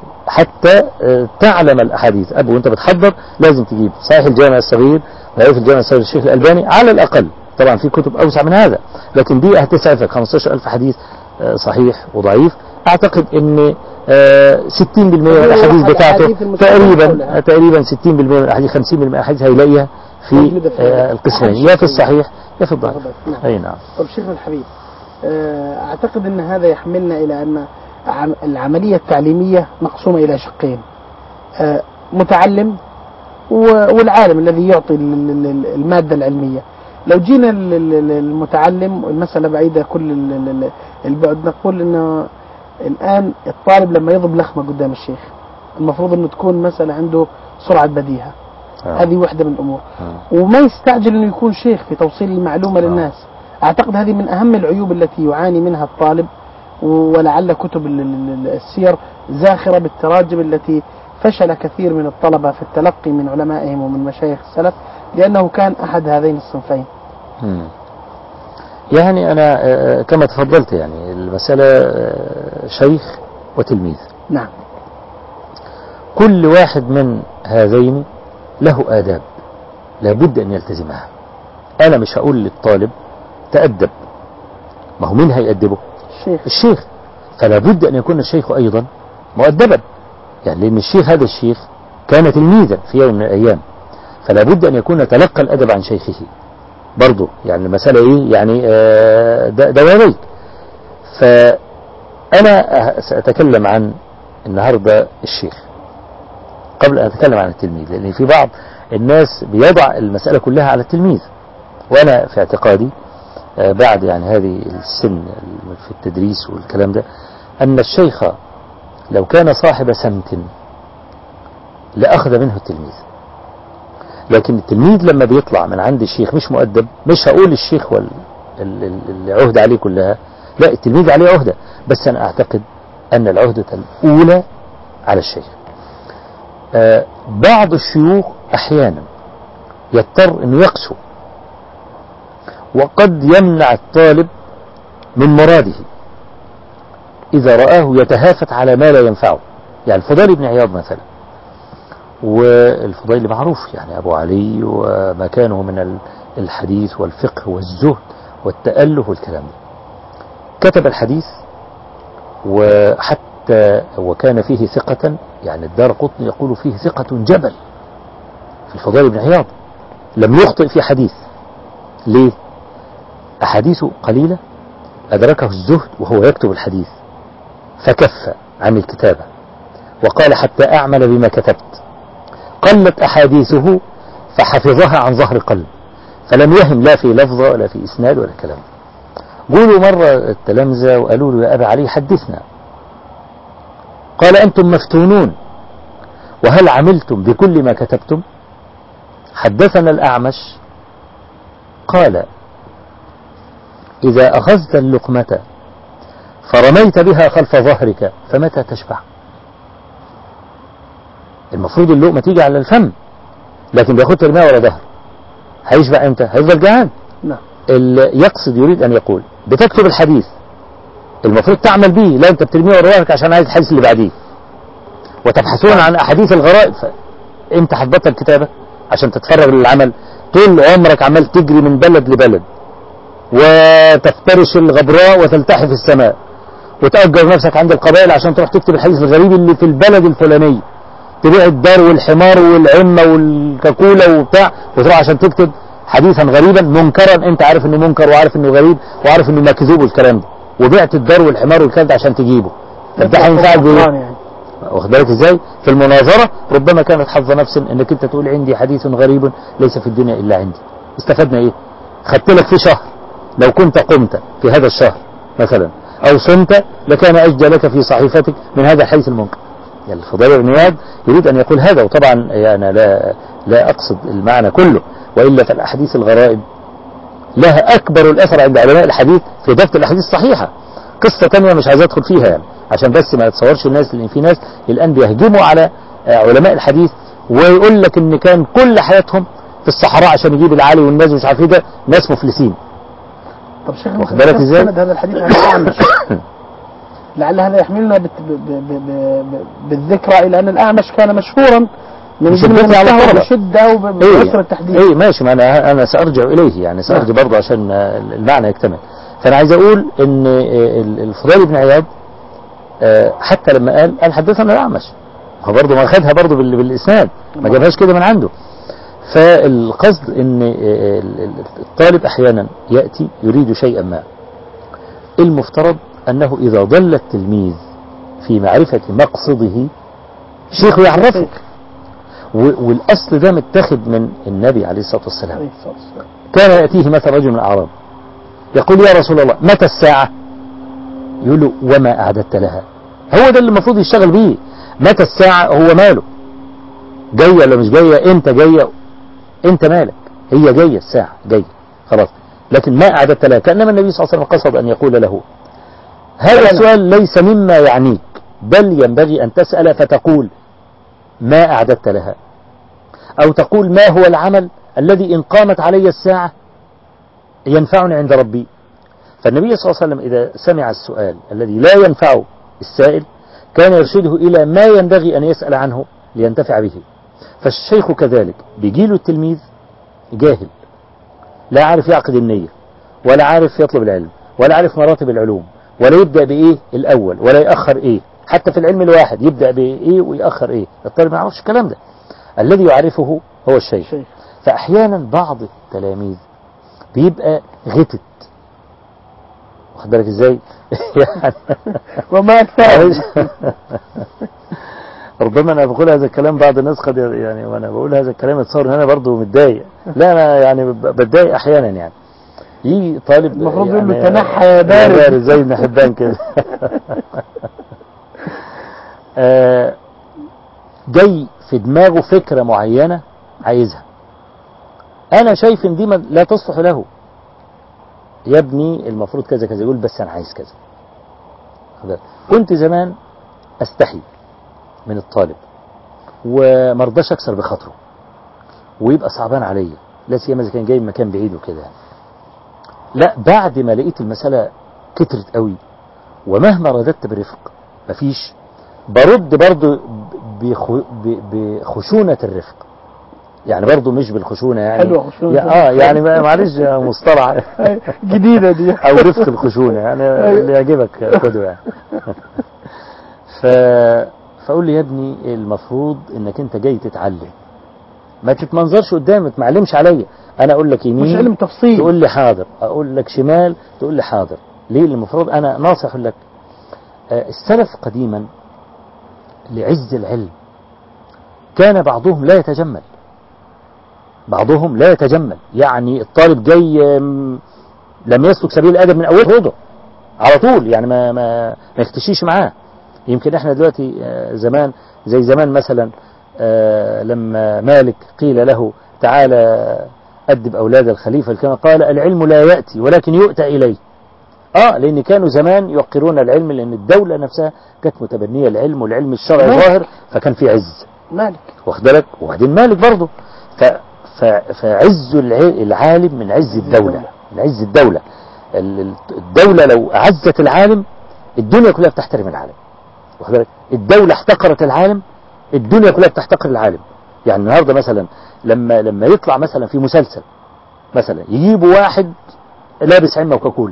حتى آه، تعلم الأحاديث أبو وأنت بتحضر لازم تجيب صحيح الجامع الصغير وهي في الجامع الصغير الشيخ الألباني على الأقل طبعا في كتب أوسع من هذا لكن دي هتسعفك 15000 حديث آه، صحيح وضعيف أعتقد أن آه، 60% من الأحاديث بتاعته الأحاديث المستوردة تقريبا كلها. تقريبا 60% من الأحاديث 50% من الأحاديث هيلاقيها في موجودة في آه، القسمين يا في الصحيح يا في الضعيف نعم. أي نعم طب شيخنا الحبيب آه، أعتقد أن هذا يحملنا إلى أن عم- العملية التعليمية مقسومة إلى شقين آه، متعلم و- والعالم الذي يعطي ال- ال- ال- المادة العلمية لو جينا ال- ال- ال- المتعلم والمسألة بعيدة كل ال- ال- ال- البعد نقول أنه الآن الطالب لما يضرب لخمة قدام الشيخ المفروض أنه تكون مسألة عنده سرعة بديهة آه. هذه واحدة من الأمور آه. وما يستعجل انه يكون شيخ في توصيل المعلومه آه. للناس اعتقد هذه من اهم العيوب التي يعاني منها الطالب ولعل كتب ال- ال- ال- السير زاخره بالتراجم التي فشل كثير من الطلبه في التلقي من علمائهم ومن مشايخ السلف لانه كان احد هذين الصنفين مم. يعني أنا آه، كما تفضلت يعني المسألة آه، شيخ وتلميذ نعم كل واحد من هذين له آداب لابد أن يلتزمها أنا مش هقول للطالب تأدب ما هو مين هيأدبه الشيخ الشيخ فلا بد أن يكون الشيخ أيضا مؤدبا يعني لأن الشيخ هذا الشيخ كان تلميذا في يوم من الأيام فلا بد أن يكون تلقى الأدب عن شيخه برضه يعني المسألة إيه يعني آه، ده دواميك فأنا سأتكلم عن النهاردة الشيخ قبل أن أتكلم عن التلميذ لأن في بعض الناس بيضع المسألة كلها على التلميذ وأنا في اعتقادي آه، بعد يعني هذه السن في التدريس والكلام ده أن الشيخ لو كان صاحب سمت لأخذ منه التلميذ لكن التلميذ لما بيطلع من عند الشيخ مش مؤدب مش هقول الشيخ وال ال- ال- العهدة عليه كلها لا التلميذ عليه عهدة بس أنا أعتقد أن العهدة الأولى على الشيخ آه بعض الشيوخ أحيانا يضطر أنه يقسو وقد يمنع الطالب من مراده إذا رآه يتهافت على ما لا ينفعه يعني الفضيل بن عياض مثلا والفضيل معروف يعني أبو علي ومكانه من ال- الحديث والفقه والزهد والتأله والكلام ده كتب الحديث وحتى وكان فيه ثقة يعني الدار قطن يقول فيه ثقة جبل في الفضيل بن عياض لم يخطئ في حديث ليه أحاديثه قليلة أدركه الزهد وهو يكتب الحديث فكف عن الكتابة وقال حتى أعمل بما كتبت قلت أحاديثه فحفظها عن ظهر قلب فلم يهم لا في لفظة ولا في إسناد ولا كلام قولوا مرة التلامذة وقالوا له يا أبا علي حدثنا قال أنتم مفتونون وهل عملتم بكل ما كتبتم حدثنا الأعمش قال إذا أخذت اللقمة فرميت بها خلف ظهرك فمتى تشبع المفروض اللقمة تيجي على الفم لكن بياخد ترميها ورا ظهر هيشبع امتى هيفضل جعان نعم ال- يقصد يريد ان يقول بتكتب الحديث المفروض تعمل به لا انت بترميه ورا ظهرك عشان عايز الحديث اللي بعديه وتبحثون عن احاديث الغرائب ف... انت هتبطل كتابه عشان تتفرغ للعمل طول عمرك عمال تجري من بلد لبلد وتفترش الغبراء وتلتحف السماء وتأجر نفسك عند القبائل عشان تروح تكتب الحديث الغريب اللي في البلد الفلاني تبيع الدار والحمار والعمة والكاكولا وبتاع وتروح عشان تكتب حديثا غريبا منكرا انت عارف انه منكر وعارف انه غريب وعارف انه مكذوب والكلام ده وبعت الدار والحمار والكلام ده عشان تجيبه طب ده هينفعك بايه؟ يعني. واخد بالك ازاي؟ في المناظرة ربما كانت حظ نفس انك انت تقول عندي حديث غريب ليس في الدنيا الا عندي استفدنا ايه؟ خدت لك في شهر لو كنت قمت في هذا الشهر مثلا او صمت لكان اجدى لك في صحيفتك من هذا الحديث المنكر يعني الفضيل بن عياض يريد ان يقول هذا وطبعا يعني لا لا اقصد المعنى كله والا فالاحاديث الغرائب لها اكبر الاثر عند علماء الحديث في ضبط الاحاديث الصحيحه قصه ثانيه مش عايز ادخل فيها يعني عشان بس ما يتصورش الناس لان في ناس الان بيهجموا على آه، علماء الحديث ويقول لك ان كان كل حياتهم في الصحراء عشان يجيب العالي والناس مش عارف ايه ده ناس مفلسين طب شيخ واخد مثلا بالك كيف إزاي؟ سند هذا الحديث عن الأعمش لعل هذا يحملنا بت- ب- ب- ب- ب- بالذكرى إلى أن الأعمش كان مشهورا من بشدته ضمن على المستوى الطلبة. بشدة وبعسر التحديد ايه ماشي ما انا انا سارجع اليه يعني سارجع برضه عشان آه، المعنى يكتمل فانا عايز اقول ان آه، ال- الفضيل بن عياض آه، حتى لما قال قال حدثنا الاعمش هو برضه ما خدها برضه بال- بالاسناد ما جابهاش كده من عنده فالقصد ان آه، ال- ال- الطالب احيانا ياتي يريد شيئا ما المفترض انه اذا ضل التلميذ في معرفه مقصده شيخه يعرفه و- والاصل ده متاخد من النبي عليه الصلاه والسلام عليه الصلاة والسلام. كان يأتيه مثل رجل من الأعراب يقول يا رسول الله متى الساعة يقول له وما أعددت لها هو ده اللي المفروض يشتغل بيه متى الساعة هو ماله جاية ولا مش جاية انت جاية انت مالك هي جاية الساعة جاية خلاص لكن ما أعددت لها كأنما النبي صلى الله عليه وسلم قصد أن يقول له هذا السؤال ليس مما يعنيك بل ينبغي أن تسأل فتقول ما أعددت لها أو تقول ما هو العمل الذي إن قامت علي الساعة ينفعني عند ربي فالنبي صلى الله عليه وسلم إذا سمع السؤال الذي لا ينفع السائل كان يرشده إلى ما ينبغي أن يسأل عنه لينتفع به فالشيخ كذلك بيجيله التلميذ جاهل لا عارف يعقد النية ولا عارف يطلب العلم ولا عارف مراتب العلوم ولا يبدأ بإيه الأول ولا يأخر إيه حتى في العلم الواحد يبدأ بإيه ويأخر إيه الطالب ما يعرفش الكلام ده الذي يعرفه هو الشيخ شيخ فأحيانا بعض التلاميذ بيبقى غتت واخد بالك ازاي؟ يعني وما أكثر ربما انا بقول هذا الكلام بعض الناس قد يعني وانا بقول هذا الكلام يتصور ان انا برضه متضايق لا انا يعني ب- بتضايق احيانا يعني يجي طالب المفروض يعني يقول له تنحى يا بارد. زي ابن حبان كده آه، جاي في دماغه فكرة معينة عايزها انا شايف ان دي ما- لا تصلح له يا ابني المفروض كذا كذا يقول بس انا عايز كذا خد- كنت زمان استحي من الطالب ومرضاش اكسر بخاطره ويبقى صعبان عليا لا سيما اذا كان جاي من مكان بعيد وكده لا بعد ما لقيت المساله كترت قوي ومهما رددت برفق مفيش برد برضو بخ- ب- بخشونة الرفق يعني برضو مش بالخشونة يعني حلوة خشونة يا- اه يعني ما- معلش يا مصطلح جديدة دي او رفق الخشونة يعني اللي يعجبك خده يعني ف فقول لي يا ابني المفروض انك انت جاي تتعلم ما تتمنظرش قدامي ما تعلمش عليا انا اقول لك يمين مش علم تفصيل تقول لي حاضر اقول لك شمال تقول لي حاضر ليه المفروض انا ناصح لك آه، السلف قديما لعز العلم كان بعضهم لا يتجمل بعضهم لا يتجمل يعني الطالب جاي آم، لم يسلك سبيل الادب من اول رضا على طول يعني ما ما ما يختشيش معاه يمكن احنا دلوقتي آه، زمان زي زمان مثلا آه، لما مالك قيل له تعالى أدب أولاد الخليفة كما قال العلم لا يأتي ولكن يؤتى إليه آه لأن كانوا زمان يوقرون العلم لأن الدولة نفسها كانت متبنية العلم والعلم الشرعي نعم. ظاهر فكان في عز مالك واخد بالك وبعدين مالك برضه ف... ف... فعز الع- العالم من عز الدولة من عز الدولة ال- ال- الدولة لو أعزت العالم الدنيا كلها بتحترم العالم واخد بالك الدولة احتقرت العالم الدنيا كلها بتحتقر العالم يعني النهارده مثلا لما لما يطلع مثلا في مسلسل مثلا يجيبوا واحد لابس عمة وكاكولا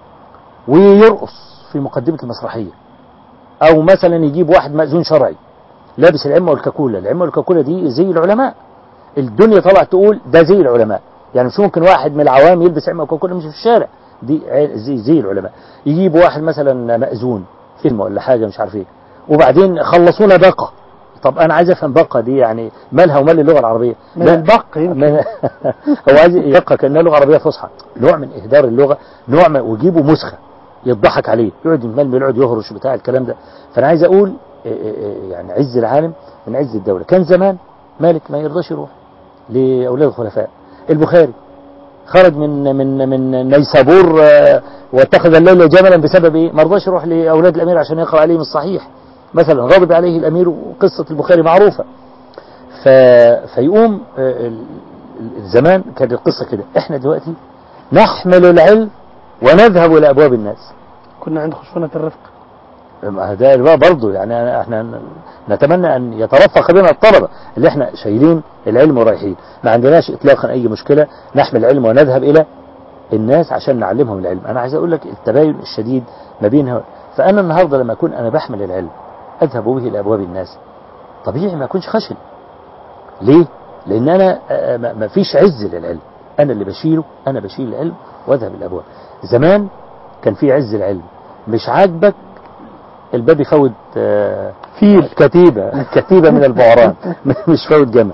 ويرقص في مقدمة المسرحية أو مثلا يجيب واحد مأذون شرعي لابس العمة والكاكولا العمة والكاكولا دي زي العلماء الدنيا طلعت تقول ده زي العلماء يعني مش ممكن واحد من العوام يلبس عمة وكاكولا مش في الشارع دي ع- زي, زي العلماء يجيب واحد مثلا مأذون فيلم ولا حاجة مش عارف ايه وبعدين خلصونا باقة طب انا عايز افهم باقة دي يعني مالها ومال اللغة العربية من لا، البق يمكن من هو عايز يبقى كانها لغه عربيه فصحى نوع من اهدار اللغه نوع من ويجيبوا مسخه يضحك عليه يقعد يململ يقعد يهرش بتاع الكلام ده فانا عايز اقول إيه إيه إيه يعني عز العالم من عز الدوله كان زمان مالك ما يرضاش يروح لاولاد الخلفاء البخاري خرج من من من نيسابور آه، واتخذ الليل جملا بسبب ايه؟ ما رضاش يروح لاولاد الامير عشان يقرا عليهم الصحيح مثلا غضب عليه الامير وقصه البخاري معروفه ف... فيقوم آه، ال- ال- زمان كانت القصة كده احنا دلوقتي نحمل العلم ونذهب إلى أبواب الناس كنا عند خشونة الرفق ما ده بقى برضه يعني احنا ن- نتمنى ان يترفق بنا الطلبة اللي احنا شايلين العلم ورايحين ما عندناش اطلاقا اي مشكلة نحمل العلم ونذهب الى الناس عشان نعلمهم العلم انا عايز اقول لك التباين الشديد ما بينها فانا النهارده لما اكون انا بحمل العلم اذهب به الى ابواب الناس طبيعي ما اكونش خشن ليه لان انا آه، ما ما فيش عز للعلم انا اللي بشيله انا بشيل العلم واذهب الابواب زمان كان في عز العلم مش عاجبك الباب يفوت آه، فيل كتيبة كتيبة من البعران مش فوت جمل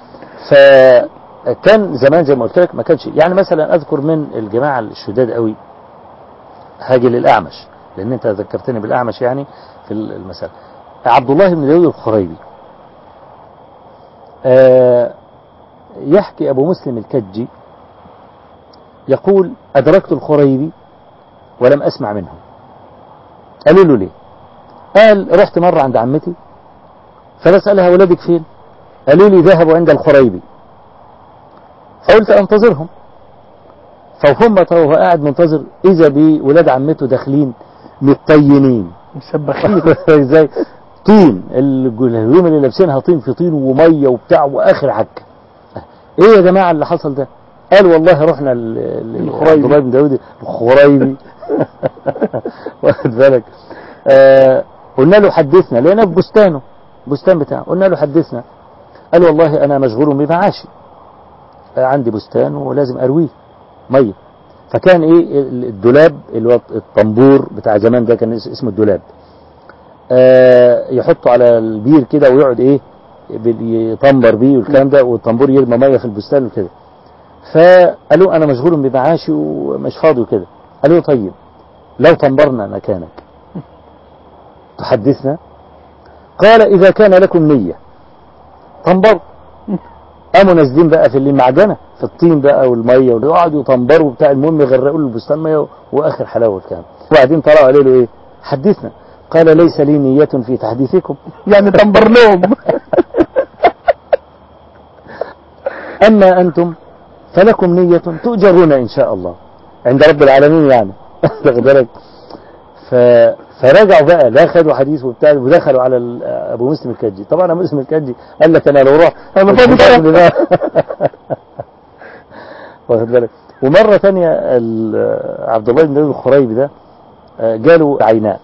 فكان زمان زي ما قلت لك ما كانش يعني مثلا اذكر من الجماعة الشداد قوي هاجي للاعمش لان انت ذكرتني بالاعمش يعني في المسألة عبد الله بن داود الخريبي آه، يحكي ابو مسلم الكجي يقول ادركت الخريبي ولم اسمع منه قالوا له ليه قال رحت مرة عند عمتي فبسألها ولادك فين قالوا لي ذهبوا عند الخريبي فقلت انتظرهم فهم وهو قاعد منتظر اذا بولاد عمته داخلين متطينين مسبخين ازاي طين الهدوم اللي لابسينها طين في طين وميه وبتاع واخر عك ايه يا جماعه اللي حصل ده قال والله رحنا ال- ال- الخريبي. عبد الله بن داود الخريبي واخد بالك آه قلنا له حدثنا لقينا في بستانه بستان بتاعه قلنا له حدثنا قال والله انا مشغول بمعاشي آه عندي بستان ولازم ارويه ميه فكان ايه ال- الدولاب اللي هو الطنبور بتاع زمان ده كان اس- اسمه الدولاب آه يحطه على البير كده ويقعد ايه بال- يطنبر بيه والكلام ده والطنبور يرمى ميه في البستان وكده فقالوا انا مشغول بمعاشي ومش فاضي وكده قالوا طيب لو طنبرنا مكانك تحدثنا قال اذا كان لكم نية طنبر قاموا نازلين بقى في المعجنة في في الطين بقى والميه ويقعدوا يطنبروا بتاع المهم يغرقوا له البستان ميه واخر حلاوه الكلام وبعدين طلعوا قالوا له ايه حدثنا قال ليس لي نية في تحديثكم يعني تنبر لهم أما أنتم فلكم نية تؤجرون إن شاء الله عند رب العالمين يعني واخد بالك ف... فرجعوا بقى لا خدوا حديث وبتاع ودخلوا على ال- ابو مسلم الكجي طبعا ابو مسلم الكجي قال لك انا لو رحت أنا فاضي الحفظ ده. واخد بالك ومره ثانيه ال- عبد الله بن الخريبي ده آه، جاله عيناء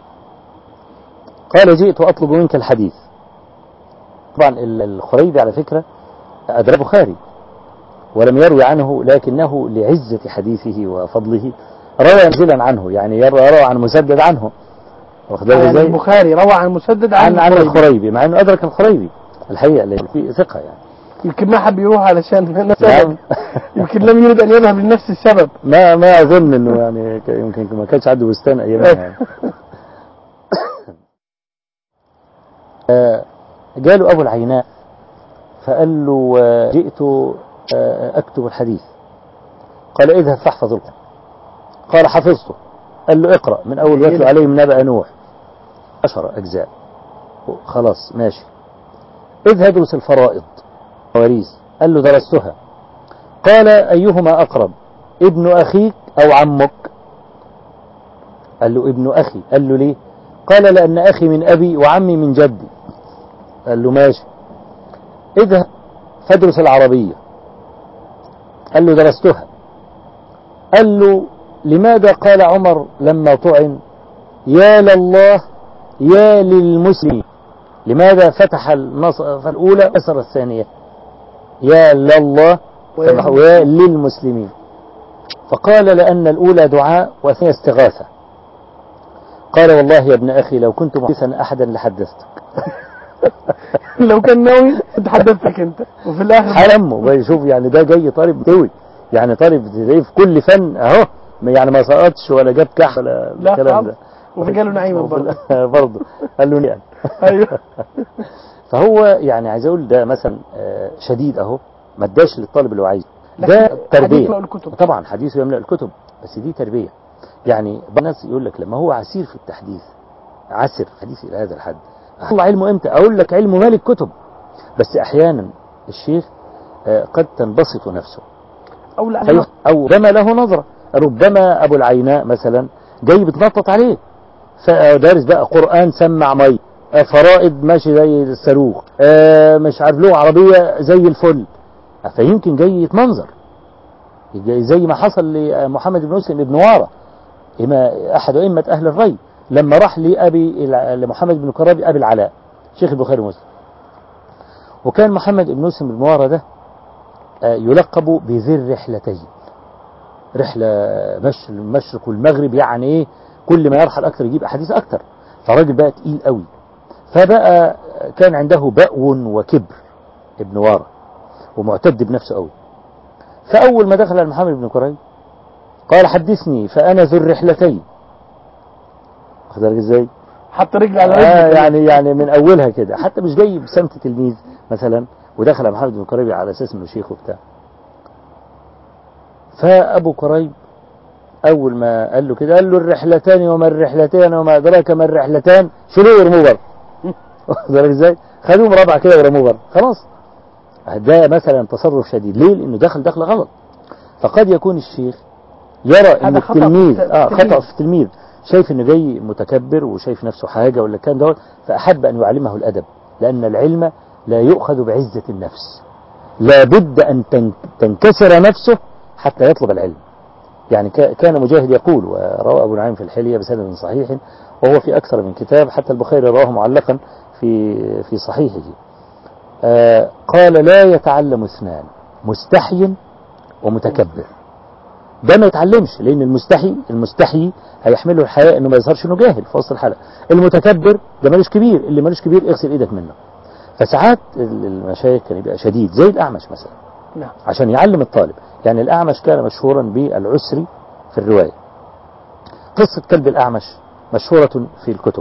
قال جئت اطلب منك الحديث طبعا ال- الخريبي على فكره ادرى البخاري ولم يروي عنه لكنه لعزة حديثه وفضله روى نزلا عنه يعني يروى يروى عن مسدد عنه واخد بالك يعني ازاي؟ البخاري روى عن مسدد عن عن الخريبي. الخريبي مع انه ادرك الخريبي الحقيقه لأن في ثقه يعني يمكن ما حب يروح علشان نفس نعم. السبب يمكن لم يريد ان يذهب لنفس السبب ما ما اظن انه يعني ك- يمكن ما كانش عنده بستان ايامها يعني. آه، جاله ابو العيناء فقال له آه، جئت آه، اكتب الحديث قال اذهب فاحفظ القران قال حفظته قال له اقرا من اول واتلو عليهم نبأ نوح عشر اجزاء خلاص ماشي اذهب ادرس الفرائض مواريث قال له درستها قال أيهما أقرب ابن أخيك أو عمك قال له ابن أخي قال له ليه قال لأن أخي من أبي وعمي من جدي قال له ماشي اذهب فادرس العربية قال له درستها قال له لماذا قال عمر لما طعن يا لله يا للمسلمين لماذا فتح النصر الأولى أسر الثانية يا لله ويا- ويا للمسلمين فقال لأن الأولى دعاء والثانية استغاثة قال والله يا ابن أخي لو كنت محدثا أحدا لحدثتك لو كان ناوي كنت حدثتك انت وفي الاخر حرمه شوف يعني ده جاي طالب دوي يعني طالب تلاقيه في كل فن أهو يعني ما سقطش ولا جاب كح ولا لا الكلام ده خالص. وفي جاله نعيما وفي برضه ال- برضه قال له نعم ايوه فهو يعني عايز اقول ده مثلا آه، شديد اهو ما اداش للطالب اللي هو عايزه لكن ده حديث تربيه مأل الكتب. طبعا حديثه يملا الكتب بس دي تربيه يعني بعض الناس يقول لك لما هو عسير في التحديث عسر حديث الى هذا الحد الله علمه امتى اقول لك علمه مال الكتب بس احيانا الشيخ آه، قد تنبسط نفسه او لا فيح- او ربما له نظره ربما ابو العيناء مثلا جاي بتنطط عليه فدارس بقى قران سمع مي آه، فرائض ماشي زي الصاروخ آه، مش عارف له عربيه زي الفل آه، فيمكن جاي يتمنظر جاي زي ما حصل لمحمد بن مسلم بن واره إما احد ائمه اهل الري لما راح لابي الع- لمحمد بن كرابي ابي العلاء شيخ البخاري ومسلم وكان محمد بن مسلم بن واره ده آه، يلقب بذي الرحلتين رحلة مش المشرق والمغرب يعني ايه كل ما يرحل اكثر يجيب احاديث اكثر فالراجل بقى تقيل قوي فبقى كان عنده بأو وكبر ابن وارة ومعتد بنفسه قوي فأول ما دخل على محمد بن كريم قال حدثني فأنا ذو الرحلتين واخد بالك ازاي؟ حط رجل على رجل آه يعني يعني من اولها كده حتى مش جاي بسمت تلميذ مثلا ودخل على محمد بن كريب على اساس انه شيخ وبتاع فابو كريب اول ما قال له كده قال له الرحلتان وما الرحلتان وما ادراك ما الرحلتان شيلوه ورموه بره واخد بالك ازاي؟ خدوهم رابعه كده ورموه بره خلاص ده مثلا تصرف شديد ليه؟ لانه دخل دخل غلط فقد يكون الشيخ يرى ان هذا خطأ في التلميذ الت- اه التلميذ. خطأ في التلميذ شايف انه جاي متكبر وشايف نفسه حاجه ولا كان دوت فاحب ان يعلمه الادب لان العلم لا يؤخذ بعزه النفس لابد ان تن- تنكسر نفسه حتى يطلب العلم يعني كا- كان مجاهد يقول وروى ابو نعيم في الحليه بسند صحيح وهو في اكثر من كتاب حتى البخاري رواه معلقا في في صحيحه آه قال لا يتعلم اثنان مستحي ومتكبر ده ما يتعلمش لان المستحي المستحي هيحمله الحياء انه ما يظهرش انه جاهل في وسط الحلقه المتكبر ده مالوش كبير اللي مالوش كبير اغسل ايدك منه فساعات ال- المشايخ كان يبقى شديد زي الاعمش مثلا نعم عشان يعلم الطالب يعني الأعمش كان مشهورا بالعسر في الرواية قصة كلب الأعمش مشهورة في الكتب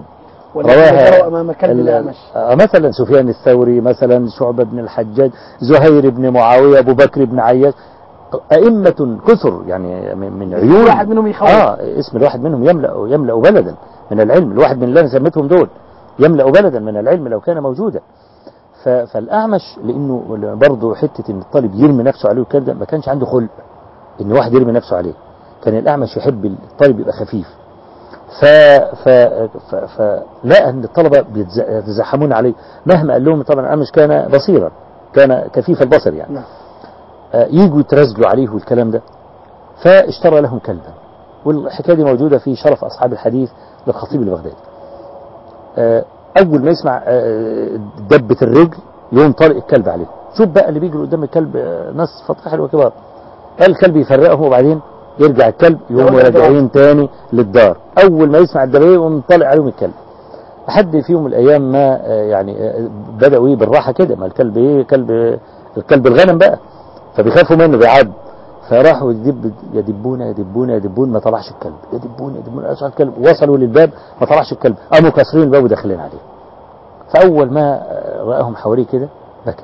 والذين رواها جروا أمام كلب ال- الأعمش آه، مثلا سفيان الثوري مثلا شعبة بن الحجاج زهير بن معاوية أبو بكر بن عياش أئمة كثر يعني من من عيون واحد منهم يخوف. اه اسم الواحد منهم يملأ يملأ بلدا من العلم الواحد من اللي أنا سميتهم دول يملأ بلدا من العلم لو كان موجودا ف- فالأعمش لأنه برضه حتة إن الطالب يرمي نفسه عليه والكلام ده ما كانش عنده خلق إن واحد يرمي نفسه عليه كان الأعمش يحب الطالب يبقى خفيف ف ف ف فلقى ان الطلبه بيتز- يتزاحمون عليه مهما قال لهم طبعا الأعمش كان بصيرا كان كفيف البصر يعني نعم. آه، يجوا يترزلوا عليه والكلام ده فاشترى لهم كلبا والحكايه دي موجوده في شرف اصحاب الحديث للخطيب البغدادي آه، اول ما يسمع آه، دبه الرجل يقوم طارق الكلب عليه شوف بقى اللي بيجري قدام الكلب آه، ناس فطاحل وكبار الكلب يفرقهم وبعدين يرجع الكلب يقوم يرجع الدار. راجعين تاني للدار اول ما يسمع الدبيه يقوم طالع عليهم الكلب لحد في يوم من الايام ما آه، يعني آه، بداوا ايه بالراحه كده ما الكلب ايه كلب الكلب الغنم بقى فبيخافوا منه بيعض فراحوا يدب يدبون يدبون يدبون ما طلعش الكلب يدبون يدبون أسعى الكلب وصلوا للباب ما طلعش الكلب قاموا كاسرين الباب وداخلين عليه فأول ما آه، رآهم حواليه كده بكى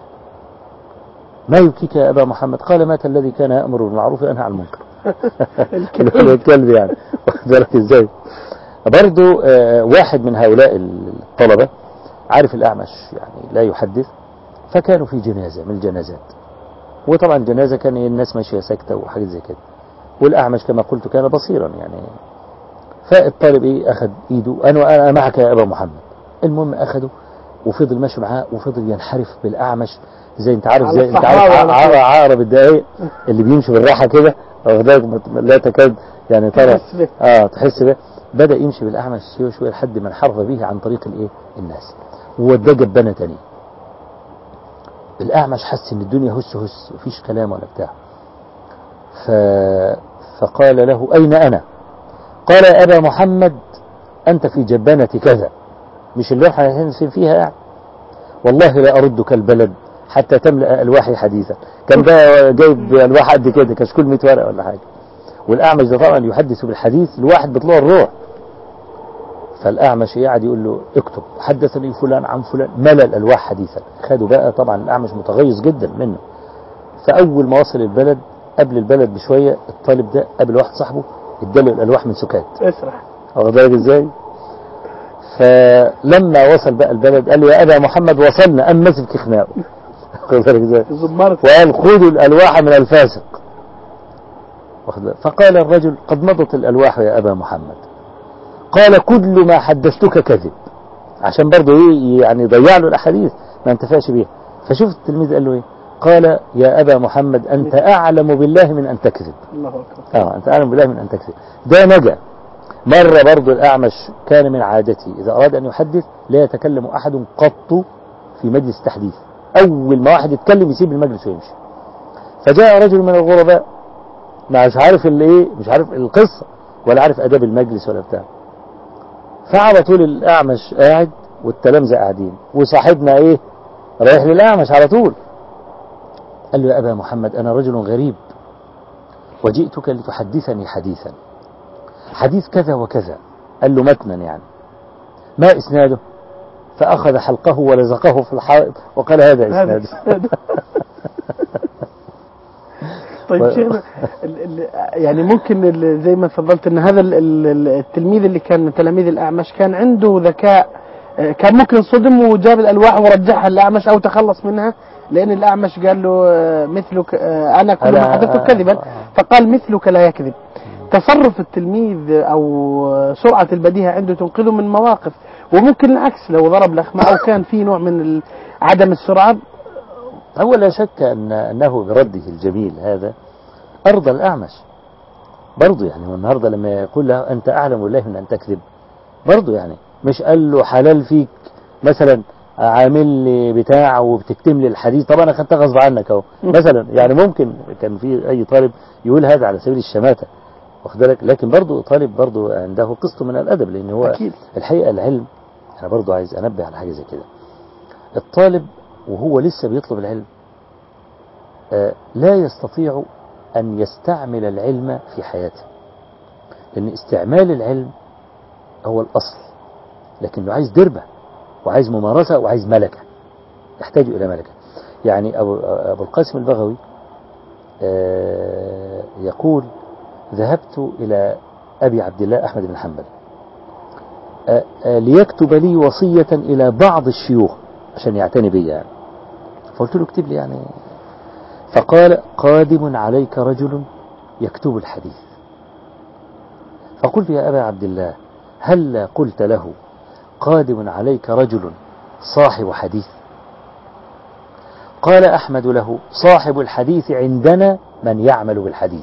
ما يبكيك يا أبا محمد قال مات الذي كان يأمر بالمعروف وينهى عن المنكر الكلب. الكلب يعني واخد بالك ازاي برضو آه، واحد من هؤلاء الطلبة عارف الأعمش يعني لا يحدث فكانوا في جنازة من الجنازات وطبعا الجنازة كان الناس ماشية ساكتة وحاجات زي كده والأعمش كما قلت كان بصيرا يعني فالطالب ايه أخذ إيده أنا أنا معك يا أبا محمد المهم أخده وفضل ماشي معاه وفضل ينحرف بالأعمش زي انت عارف على زي انت الصحراء عارف وعلى عقرب كده. عقرب الدقايق اللي بيمشي بالراحة كده واخد بالك لا تكاد يعني ترى تحس به. اه تحس به بدأ يمشي بالأعمش شوية شوية لحد ما انحرف به عن طريق الايه الناس ووداه جبانة تانية الأعمش حس إن الدنيا هس هس مفيش كلام ولا بتاع ف... فقال له أين أنا قال يا أبا محمد أنت في جبانة كذا مش اللوحة اللي هنسين فيها يعني والله لا أردك البلد حتى تملأ ألواحي حديثا كان ده جايب ألواح قد كده كشكول 100 ورقة ولا حاجة والأعمش ده طبعا يحدث بالحديث الواحد بيطلع الروح فالأعمش قاعد يقول له اكتب حدثني فلان عن فلان ملأ الألواح حديثا خدوا بقى طبعا الأعمش متغيظ جدا منه فأول ما وصل البلد قبل البلد بشوية الطالب ده قبل واحد صاحبه اداله الألواح من سكات اسرح واخد بالك ازاي؟ فلما وصل بقى البلد قال له يا أبا محمد وصلنا أم مسك في خناقه واخد بالك ازاي؟ زمرت وقال خذوا الألواح من الفاسق واخد بالك؟ فقال الرجل قد مضت الألواح يا أبا محمد قال كل ما حدثتك كذب عشان برضه ايه يعني ضيع له الأحاديث ما انتفعش بيها فشوف التلميذ قال له ايه قال يا أبا محمد أنت أعلم بالله من أن تكذب الله أكبر اه أنت أعلم بالله من أن تكذب ده نجا مرة برضو الأعمش كان من عادته إذا أراد أن يحدث لا يتكلم أحد قط في مجلس تحديث أول ما واحد يتكلم يسيب المجلس ويمشي فجاء رجل من الغرباء مش عارف الايه مش عارف القصة ولا عارف أداب المجلس ولا بتاع فعلى طول الأعمش قاعد والتلامذة قاعدين وصاحبنا إيه رايح للأعمش على طول قال له يا أبا محمد أنا رجل غريب وجئتك لتحدثني حديثا حديث كذا وكذا قال له متنا يعني ما إسناده فأخذ حلقه ولزقه في الحائط وقال هذا هذا إسناده طيب و- شيخنا ال- ال- يعني ممكن ال- زي ما تفضلت ان هذا ال- ال- التلميذ اللي كان من تلاميذ الاعمش كان عنده ذكاء آه، كان ممكن صدم وجاب الالواح ورجعها للاعمش او تخلص منها لان الاعمش قال له آه، مثلك آه، انا كل ما أنا- حدثت كذبا فقال مثلك لا يكذب تصرف التلميذ او سرعه البديهه عنده تنقذه من مواقف وممكن العكس لو ضرب لخمه او كان في نوع من ال- عدم السرعه هو لا شك أن أنه برده الجميل هذا أرضى الأعمش برضه يعني والنهاردة لما يقول له أنت أعلم بالله من أن تكذب برضه يعني مش قال له حلال فيك مثلا عامل لي بتاع وبتكتم لي الحديث طبعا انا خدتها غصب عنك اهو مثلا يعني ممكن كان في اي طالب يقول هذا على سبيل الشماته واخد بالك لكن برضه طالب برضه عنده قسط من الادب لان هو أكيد. الحقيقه العلم انا برضه عايز انبه على حاجه زي كده الطالب وهو لسه بيطلب العلم آه، لا يستطيع أن يستعمل العلم في حياته لأن استعمال العلم هو الأصل لكنه عايز دربة وعايز ممارسة وعايز ملكة يحتاج إلى ملكة يعني أبو, أبو القاسم البغوي آه، يقول ذهبت إلى أبي عبد الله أحمد بن حنبل آه، آه، ليكتب لي وصية إلى بعض الشيوخ عشان يعتني بي يعني فقلت له اكتب لي يعني فقال قادم عليك رجل يكتب الحديث فقلت يا أبا عبد الله هل قلت له قادم عليك رجل صاحب حديث قال أحمد له صاحب الحديث عندنا من يعمل بالحديث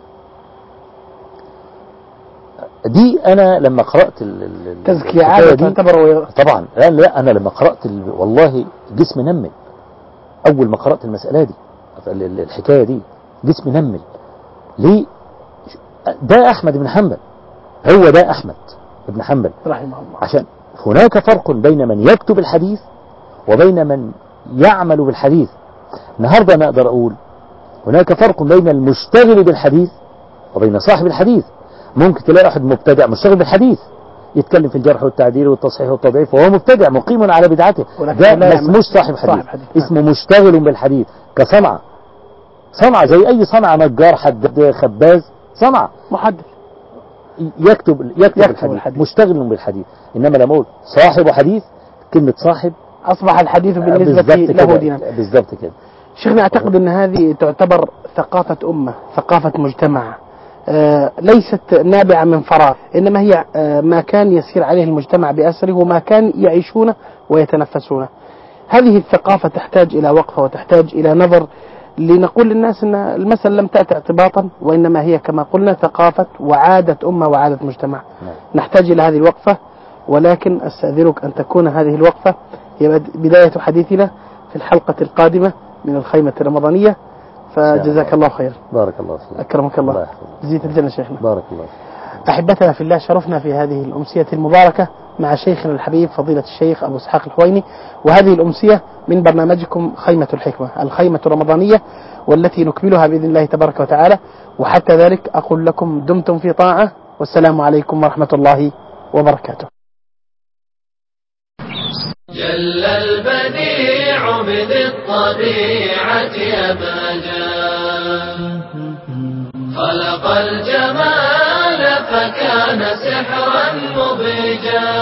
دي أنا لما قرأت ال- ال- ال- تزكية الحكاية عادة دي- تعتبر طبعا لا لا أنا لما قرأت ال- والله جسمي نمل أول ما قرأت المسألة دي ال- ال- الحكاية دي جسمي نمل ليه ده أحمد بن حنبل هو ده أحمد بن حنبل رحمه الله عشان هناك فرق بين من يكتب الحديث وبين من يعمل بالحديث النهاردة أنا أقدر أقول هناك فرق بين المشتغل بالحديث وبين صاحب الحديث ممكن تلاقي واحد مبتدع مشتغل بالحديث يتكلم في الجرح والتعديل والتصحيح والتضعيف وهو مبتدع مقيم على بدعته ولكن ده لا ما يعمل- اسموش صاحب حديث, صاحب حديث. اسمه مشتغل بالحديث كصنعة صنعة زي أي صنعة نجار حداد خباز صنعة محدث يكتب يكتب, يكتب الحديث. الحديث. مشتغل بالحديث إنما لما أقول صاحب حديث كلمة صاحب أصبح الحديث بالنسبة بالضبط له كده. دينا بالضبط كده شيخنا أعتقد أن هذه تعتبر ثقافة أمة ثقافة مجتمع آه، ليست نابعة من فراغ إنما هي آه، ما كان يسير عليه المجتمع بأسره وما كان يعيشونه ويتنفسونه هذه الثقافة تحتاج إلى وقفة وتحتاج إلى نظر لنقول للناس أن المسألة لم تأتي اعتباطا وإنما هي كما قلنا ثقافة وعادة أمة وعادة مجتمع نعم. نحتاج إلى هذه الوقفة ولكن أستأذنك أن تكون هذه الوقفة هي بد- بداية حديثنا في الحلقة القادمة من الخيمة الرمضانية فجزاك الله خير بارك الله فيك أكرمك الله الله يحفظك جزيت الجنة شيخنا بارك الله فيك أحبتنا في الله شرفنا في هذه الأمسية المباركة مع شيخنا الحبيب فضيلة الشيخ أبو إسحاق الحويني وهذه الأمسية من برنامجكم خيمة الحكمة الخيمة الرمضانية والتي نكملها بإذن الله تبارك وتعالى وحتى ذلك أقول لكم دمتم في طاعة والسلام عليكم ورحمة الله وبركاته جل البديع بذي الطبيعة أبهجا خلق الجمال فكان سحرا مبهجا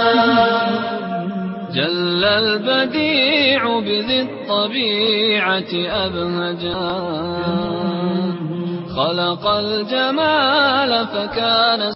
جل البديع بذي الطبيعة أبهجا خلق الجمال فكان